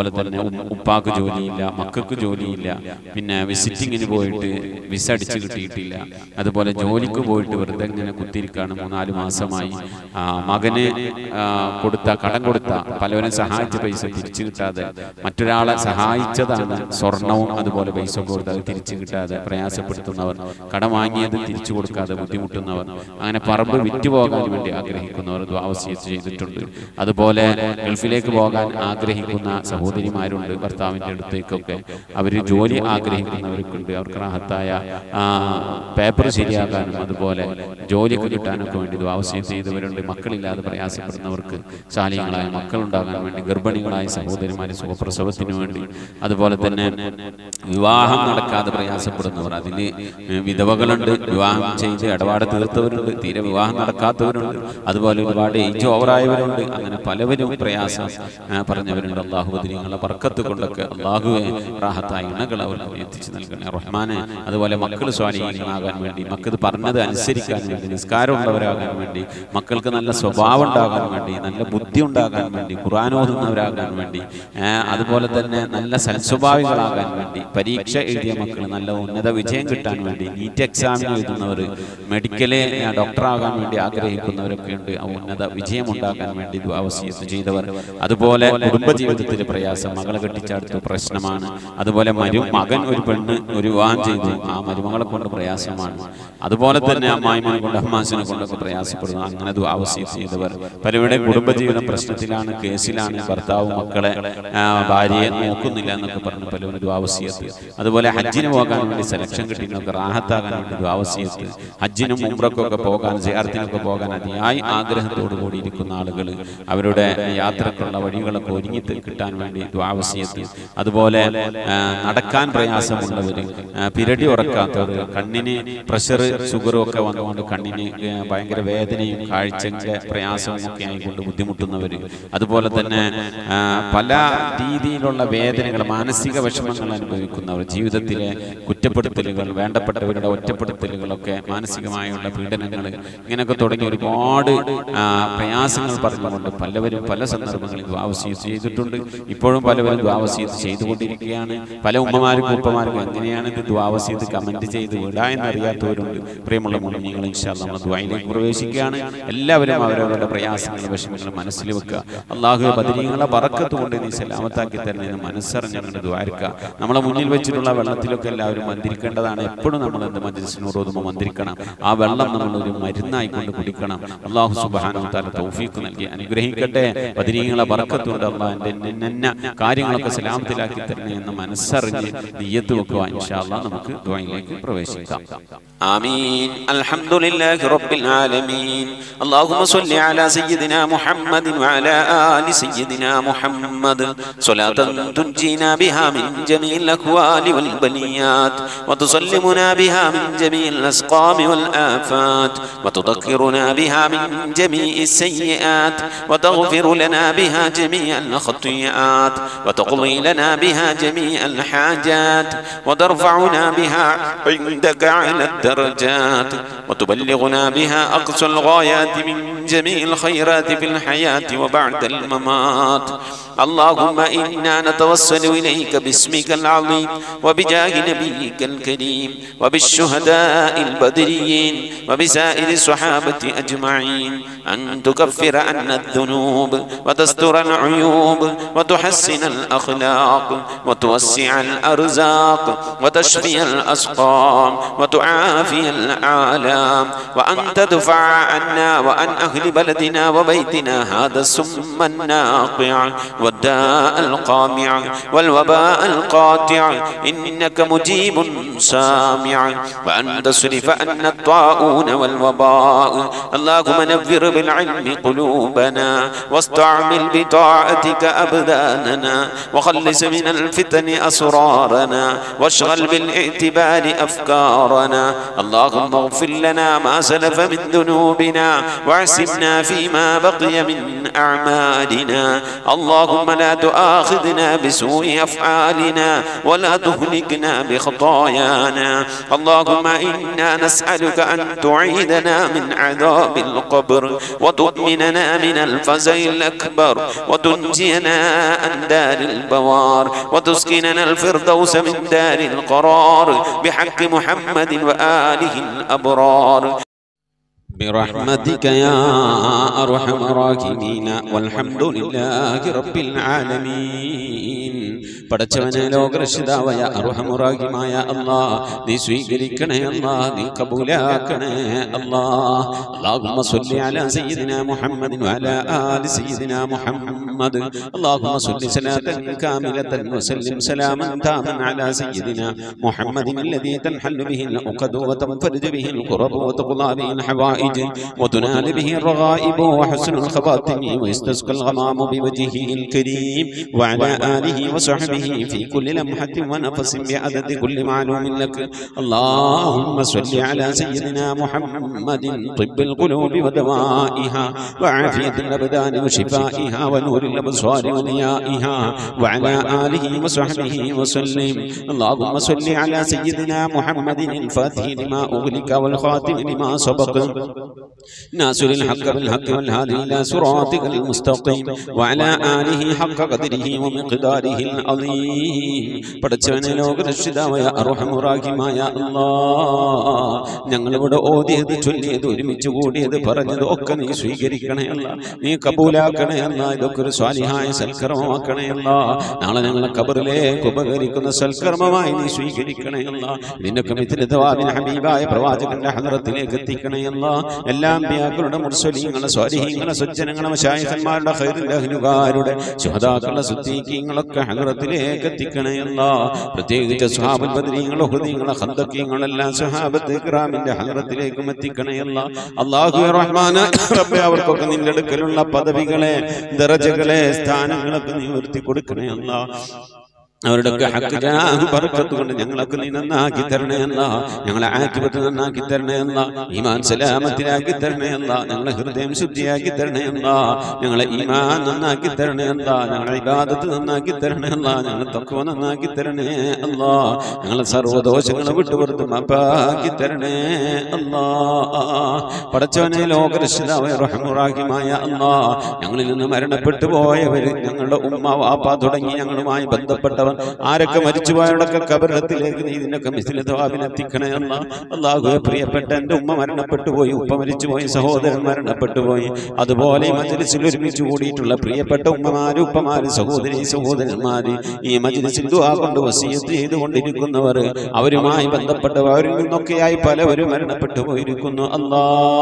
അതുപോലെ തന്നെ ഉം- ഉപ്പാക്ക് ജോലിയില്ല മക്കൾക്ക് ജോലിയില്ല പിന്നെ വിസിറ്റിങ്ങിന് പോയിട്ട് വിസ അടിച്ച് കിട്ടിയിട്ടില്ല അതുപോലെ ജോലിക്ക് പോയിട്ട് വെറുതെ ഇങ്ങനെ കുത്തിയിരിക്കുകയാണ് മൂന്നാല് മാസമായി ആ, മകന് ആ, കൊടുത്ത കടം കൊടുത്ത പലവരും സഹായിച്ച പൈസ തിരിച്ചു കിട്ടാതെ മറ്റൊരാളെ സഹായിച്ചതാണ് സ്വർണവും അതുപോലെ പൈസ കൊടുത്ത് അത് തിരിച്ചു കിട്ടാതെ പ്രയാസപ്പെടുത്തുന്നവർ കടം വാങ്ങിയത് തിരിച്ചു കൊടുക്കാതെ ബുദ്ധിമുട്ടുന്നവർ അങ്ങനെ പറമ്പ് വിറ്റുപോകാൻ വേണ്ടി ആഗ്രഹിക്കുന്നവർ ദ്വാവസ്യത്ത് ചെയ്തിട്ടുണ്ട് അതുപോലെ ഗൾഫിലേക്ക് പോകാൻ ആഗ്രഹിക്കുന്ന സഹോദരിമാരുണ്ട് ഭർത്താവിൻ്റെ അടുത്തേക്കൊക്കെ അവർ ജോലി ആഗ്രഹിക്കുന്നവർക്കുണ്ട് അവർക്ക് റാഹത്തായ ആ, പേപ്പർ ശരിയാക്കാനും അതുപോലെ ജോലിയൊക്കെ കിട്ടാനൊക്കെ വേണ്ടി ദ്വാവസ്യം ചെയ്തവരുണ്ട് മക്കളില്ലാതെ പ്രയാസപ്പെടുന്നവർക്ക് ശാലീയങ്ങളായ മക്കളുണ്ടാകാൻ വേണ്ടി ഗർഭിണികളായ സഹോദരിമാരെ സുഖപ്രസവത്തിന് വേണ്ടി അതുപോലെ തന്നെ വിവാഹം നടക്കാതെ പ്രയാസപ്പെടുന്നവർ അതിൽ വിധവകളുണ്ട് വിവാഹം ചെയ്ത് ഇടപാട് തീർത്തവരുണ്ട് തീരെ വിവാഹം നടക്കാത്തവരുണ്ട് അതുപോലെ ഒരുപാട് ഏജ് ഓവറായവരുണ്ട് അങ്ങനെ പലവരും പ്രയാസം ആ, പറഞ്ഞവരുണ്ട് അള്ളാഹു ബദിരിങ്ങളെ പറക്കത്ത് കൊണ്ടൊക്കെ അള്ളാഹുവെ റാഹത്തായ ഇണകൾ അവർക്ക് എത്തിച്ചു നൽകണേ റഹ്മാനെ അതുപോലെ മക്കൾ സ്വാധീനങ്ങളാകാൻ വേണ്ടി മക്കൾ പറഞ്ഞത് അനുസരിക്കാൻ വേണ്ടി നിസ്കാരമുള്ളവരാകാൻ വേണ്ടി മക്കൾക്ക് നല്ല സ്വഭാവം ഉണ്ടാകാൻ വേണ്ടി നല്ല ബുദ്ധി ഉണ്ടാകാൻ വേണ്ടി ഖുർആൻ ഓതുന്നവരാകാൻ വേണ്ടി ആ, അതുപോലെ തന്നെ നല്ല സൽസ്വഭാവികളാകാൻ വേണ്ടി പരീക്ഷ എഴുതിയ മക്കൾ നല്ല ഉന്നത വിജയം കിട്ടാൻ വേണ്ടി നീറ്റ് എക്സാമിന് എഴുതുന്നവർ മെഡിക്കല് ഡോക്ടറാകാൻ വേണ്ടി ആഗ്രഹിക്കുന്നവരൊക്കെ ഉണ്ട് ആ ഉന്നത വിജയം ഉണ്ടാക്കാൻ വേണ്ടി ദുആവസിയത്ത് ചെയ്തവർ അതുപോലെ കുടുംബജീവിതത്തിലെ പ്രയാസം മകളെ കെട്ടിച്ചടുത്ത് പ്രശ്നമാണ് അതുപോലെ മരു മകൻ ഒരു പെണ്ണ് ഒരു വിവാഹം ചെയ്തു ആ മരുമകളെ കൊണ്ട് പ്രയാസമാണ് അതുപോലെ തന്നെ അമ്മായിമാനെ കൊണ്ട് അമ്മാസിനെ കൊണ്ടൊക്കെ പ്രയാസപ്പെടുന്നു അങ്ങനെ ദുആവസിയത്ത് ചെയ്തവർ പലരുടെ കുടുംബജീവിതം പ്രശ്നത്തിലാണ് കേസിലാണ് ഭർത്താവ് മക്കളെ ആ, ഭാര്യയെ നോക്കുന്നില്ല എന്നൊക്കെ പറഞ്ഞ് പലവരും ദുആവസിയത്ത് അതുപോലെ ഹജ്ജിന് പോകാൻ വേണ്ടി സെലക്ഷൻ കിട്ടിയവർക്ക് റാഹത്താകാൻ വേണ്ടി ദുആവസിയത്ത് ഹജ്ജിനും ഉംറക്കൊക്കെ പോകാൻ സിയാർത്തിനൊക്കെ പോകാൻ അതിയായി ആഗ്രഹത്തോടു കൂടി ഇരിക്കുന്ന ആളുകൾ അവരുടെ യാത്രക്കുള്ള വഴികളൊക്കെ ഒരുങ്ങി തി- കിട്ടാൻ വേണ്ടി ദ്വാവസ്യത്ത് അതുപോലെ ആ, നടക്കാൻ പ്രയാസമുള്ളവർ പിരടി ഉറക്കാത്തവർ കണ്ണിന് പ്രഷർ ഷുഗറും ഒക്കെ വന്നുകൊണ്ട് കണ്ണിന് ആ, ഭയങ്കര വേദനയും കാഴ്ചയുടെ പ്രയാസവും ഒക്കെ ആയിക്കൊണ്ട് ബുദ്ധിമുട്ടുന്നവർ അതുപോലെ തന്നെ ആ, പല രീതിയിലുള്ള വേദനകൾ മാനസിക വിഷമങ്ങൾ അനുഭവിക്കുന്നവർ ജീവിതത്തിലെ കുറ്റപ്പെടുത്തലുകൾ വേണ്ടപ്പെട്ടവരുടെ ഒറ്റപ്പെടുത്തലുകളൊക്കെ മാനസികമായുള്ള പീഡനങ്ങൾ ഇങ്ങനെയൊക്കെ തുടങ്ങി ഒരുപാട് ആ, പ്രയാസങ്ങൾ പറഞ്ഞുകൊണ്ട് പലവരും പല സന്ദർഭങ്ങളിൽ ദ്വാവസീത്ത് ചെയ്തിട്ടുണ്ട് ഇപ്പോഴും പലവരും ദ്വാവസീത്ത് ചെയ്തുകൊണ്ടിരിക്കുകയാണ് പല ഉമ്മമാർക്കും ഉപ്പമാർക്കും എങ്ങനെയാണ് ഇത് ദ്വാവസീത്ത് കമന്റ് ചെയ്ത് വിടാ എന്നറിയാത്തവരുണ്ട് പ്രിയമുള്ള മുന്നിങ്ങൾ ഇൻഷാല് നമ്മൾ ദ്വായിലേക്ക് പ്രവേശിക്കുകയാണ് എല്ലാവരും അവരവരുടെ പ്രയാസങ്ങൾ വിഷമങ്ങൾ മനസ്സിൽ വെക്കുക അള്ളാഹു ബദരീങ്ങളെ പറക്കത്ത് കൊണ്ട് നീ സലാമത്താക്കി തരണേ എന്ന് മനസ്സറിഞ്ഞുകൊണ്ട് ദ്വാരക്ക നമ്മളെ മുന്നിൽ വെച്ചിട്ടുള്ള വെള്ളത്തിലൊക്കെ എല്ലാവരും മന്ത്രിക്കേണ്ടതാണ് എപ്പോഴും നമ്മൾ എന്ത് മജ്ലിസിനോട് ഓതുമ്പോൾ മന്ത്രിക്കണം ആ വെള്ളം നമ്മൾ ഒരു മരുന്നായി കൊണ്ട് കുടിക്കണം അള്ളാഹു സുബാനോ താല തൗഫീഖ് നൽകി അനുഗ്രഹിക്കട്ടെ ബദരീങ്ങളെ പറക്കത്തുകൊണ്ട് അള്ളാഹ് എൻ്റെ നിന്ന കാര്യങ്ങളൊക്കെ സലാമത്തിലാക്കി തരണേ എന്ന് മനസ്സറിഞ്ഞ് നീയത്ത് വെക്കുക ഇൻഷാല്ലാ നമുക്ക് ദ്വായിലേക്ക് പ്രവേശിക്കാം آمين الحمد لله رب العالمين اللهم صل على سيدنا محمد وعلى آل سيدنا محمد صلاة تنجينا بها من جميع الأكوال والبليات وتسلمنا بها من جميع الأسقام والآفات وتذكرنا بها من جميع السيئات وتغفر لنا بها جميع الخطيئات وتقضي لنا بها جميع الحاجات وترفعنا بها عندك على الدرجات وتبلغنا بها أقصى الغايات من جميع الخيرات في الحياة وبعد الممات اللهم إنا نتوسل إليك باسمك العظيم وبجاه نبيك الكريم وبالشهداء البدريين وبسائر الصحابة أجمعين أن تكفر عنا الذنوب وتستر العيوب وتحسن الأخلاق وتوسع الأرزاق وتشفي الأسقام وتعافي العالم وأن تدفع عنا وعن أهل بلدنا وبيتنا هذا السم الناقع والداء القامع والوباء القاطع إنك مجيب سامع وأن تصرف عنا الطاعون والوباء اللهم نفر بالعلم قلوبنا واستعمل بطاعتك أبداننا وخلص من الفتن أسرارنا واشغل بالاعتبار أفكارنا اللهم اغفر لنا ما سلف من ذنوبنا واعسبنا فيما بقي من أعمالنا اللهم لا تؤاخذنا بسوء أفعالنا ولا تهلكنا بخطايانا اللهم إنا نسألك أن تعيدنا من عذاب القبر وتؤمننا من الفزع الأكبر وتنجينا من دار البوار وتسكننا الفردوس من دار القرار بحق محمد وآله الأبرار برحمتك يا أرحم الراحمين والحمد لله رب العالمين പടച്ചവനെ ലോകരക്ഷിതാവായ അർഹമുറാഹിമായ അല്ലാ നീ സ്വീകരിക്കണേ അല്ലാ നീ കബൂലാക്കണേ അല്ലാ اللهم صل على سيدنا محمد وعلى آل سيدنا محمد اللهم صل صلاة كاملة وسلم سلاما تاما على سيدنا محمد الذي تنحل به العقد وتنفرج به الكرب وتقضى به الحوائج وتنال به الرغائب وحسن الخواتم ويستسقى الغمام بوجهه الكريم وعلى آله وصحبه في كل لمحة ونفس بعدد كل معلوم لك اللهم صل على سيدنا محمد طب القلوب ودوائها وعافية الأبدان وشفائها ونور الأبصار ونيائها وعلى آله وصحبه وسلم اللهم صل على سيدنا محمد الفاتح لما أغلق والخاتم لما سبق ناصر الحق بالحق والهادي إلى صراطك المستقيم وعلى آله حق قدره ومقداره العظيم പടച്ചവനെ ലോകരക്ഷിതാവായ അർഹമുറാഹിമായ അല്ലാ ഞങ്ങളിവിടെ ഓതിയത് ചൊല്ലിയത് ഒരുമിച്ച് കൂടിയത് പറഞ്ഞത് ഒക്കെ നീ സ്വീകരിക്കണേ അല്ല നീ കബൂലാക്കണേ അല്ല ഇതൊക്കെ ഒരു സ്വാലിഹായ സൽക്കർമ്മമാക്കണേ അല്ല നാളെ ഞങ്ങളെ കബറിലേക്ക് ഉപകരിക്കുന്ന സൽക്കർമ്മമായി നീ സ്വീകരിക്കണേ അല്ല ഇതിനൊക്കെ മിഥിലിതവാദിന് ഹബീബായ പ്രവാചകന്റെ ഹദറത്തിലേക്ക് എത്തിക്കണേ അല്ല എല്ലാ അമ്പിയാക്കളുടെ മുർസലീങ്ങളെ സ്വാലിഹീങ്ങളെ സജ്ജനങ്ങളെ മശായിഖന്മാരുടെ ഖൈറിന്റെ അഹ്ലുകാരുടെ ശുഹദാക്കളുടെ സുദ്ദീഖീങ്ങളൊക്കെ ഹദറത്തിലേക്ക് എത്തിക്കണേ അല്ല പ്രത്യേകിച്ച് സ്വഹാബൽ ബദരീങ്ങളെ ഹൃദയങ്ങളെ ഖന്തക്കീങ്ങളെല്ലാം സ്വഹാബത്ത് ഇക്റാമിന്റെ ഹദറത്തിലേക്കും എത്തിക്കണേ അല്ല അല്ലാഹു റഹ്മാന റബ്ബേ അവർക്കൊക്കെ നിന്റെ അടുക്കലുള്ള പദവികളെ ദറജകളെ സ്ഥാനങ്ങളൊക്കെ നീ ഉയർത്തി കൊടുക്കണേ അല്ല അവരുടെയൊക്കെ ഹക്ക് ജാഹ് ബർക്കത്ത് കൊണ്ട് ഞങ്ങളൊക്കെ നീ നന്നാക്കി തരണേ അല്ല ഞങ്ങളെ ആക്കിപത്ത് നന്നാക്കി തരണേ അല്ല ഈമാൻ സലാമത്തിലാക്കി തരണേ അല്ല ഞങ്ങളെ ഹൃദയം ശുദ്ധിയാക്കി തരണേ അല്ല ഞങ്ങളെ ഈമാൻ നന്നാക്കി തരണേ അല്ല ഞങ്ങളെ ഇബാദത്ത് നന്നാക്കി തരണേ അല്ല ഞങ്ങളെ തക്കുവ നന്നാക്കി തരണേ അല്ല ഞങ്ങളെ സർവ്വദോഷങ്ങളെ വിട്ടുപുറത്ത് മപ്പാക്കി തരണേ അല്ലാ പടച്ചവനെ ലോകരക്ഷിതാവായ റഹമുറാഹിമായ അല്ലാ ഞങ്ങളിൽ നിന്ന് മരണപ്പെട്ടു പോയവര് ഞങ്ങളുടെ ഉമ്മ വാപ്പ തുടങ്ങി ഞങ്ങളുമായി ബന്ധപ്പെട്ടവർ ആരൊക്കെ മരിച്ചുപോയവരൊക്കെ കബറിടത്തിലേക്ക് നീ ഇതിനൊക്കെ മിസിലെത്തിക്കണേ അല്ല അള്ളാഹു പ്രിയപ്പെട്ട എൻ്റെ ഉമ്മ മരണപ്പെട്ടു പോയി ഉപ്പ മരിച്ചുപോയി സഹോദരൻ മരണപ്പെട്ടു പോയി അതുപോലെ ഈ മജ്ലിസിൽ ഒരുമിച്ച് കൂടിയിട്ടുള്ള പ്രിയപ്പെട്ട ഉമ്മമാര് ഉപ്പമാര് സഹോദരി സഹോദരന്മാര് ഈ മജ്ലിസിൽ ദുആ കൊണ്ട് വസീയത്ത് ചെയ്തുകൊണ്ടിരിക്കുന്നവർ അവരുമായി ബന്ധപ്പെട്ടവർ അവരിൽ നിന്നൊക്കെയായി പലവരും മരണപ്പെട്ടു പോയിരിക്കുന്നു അല്ലാ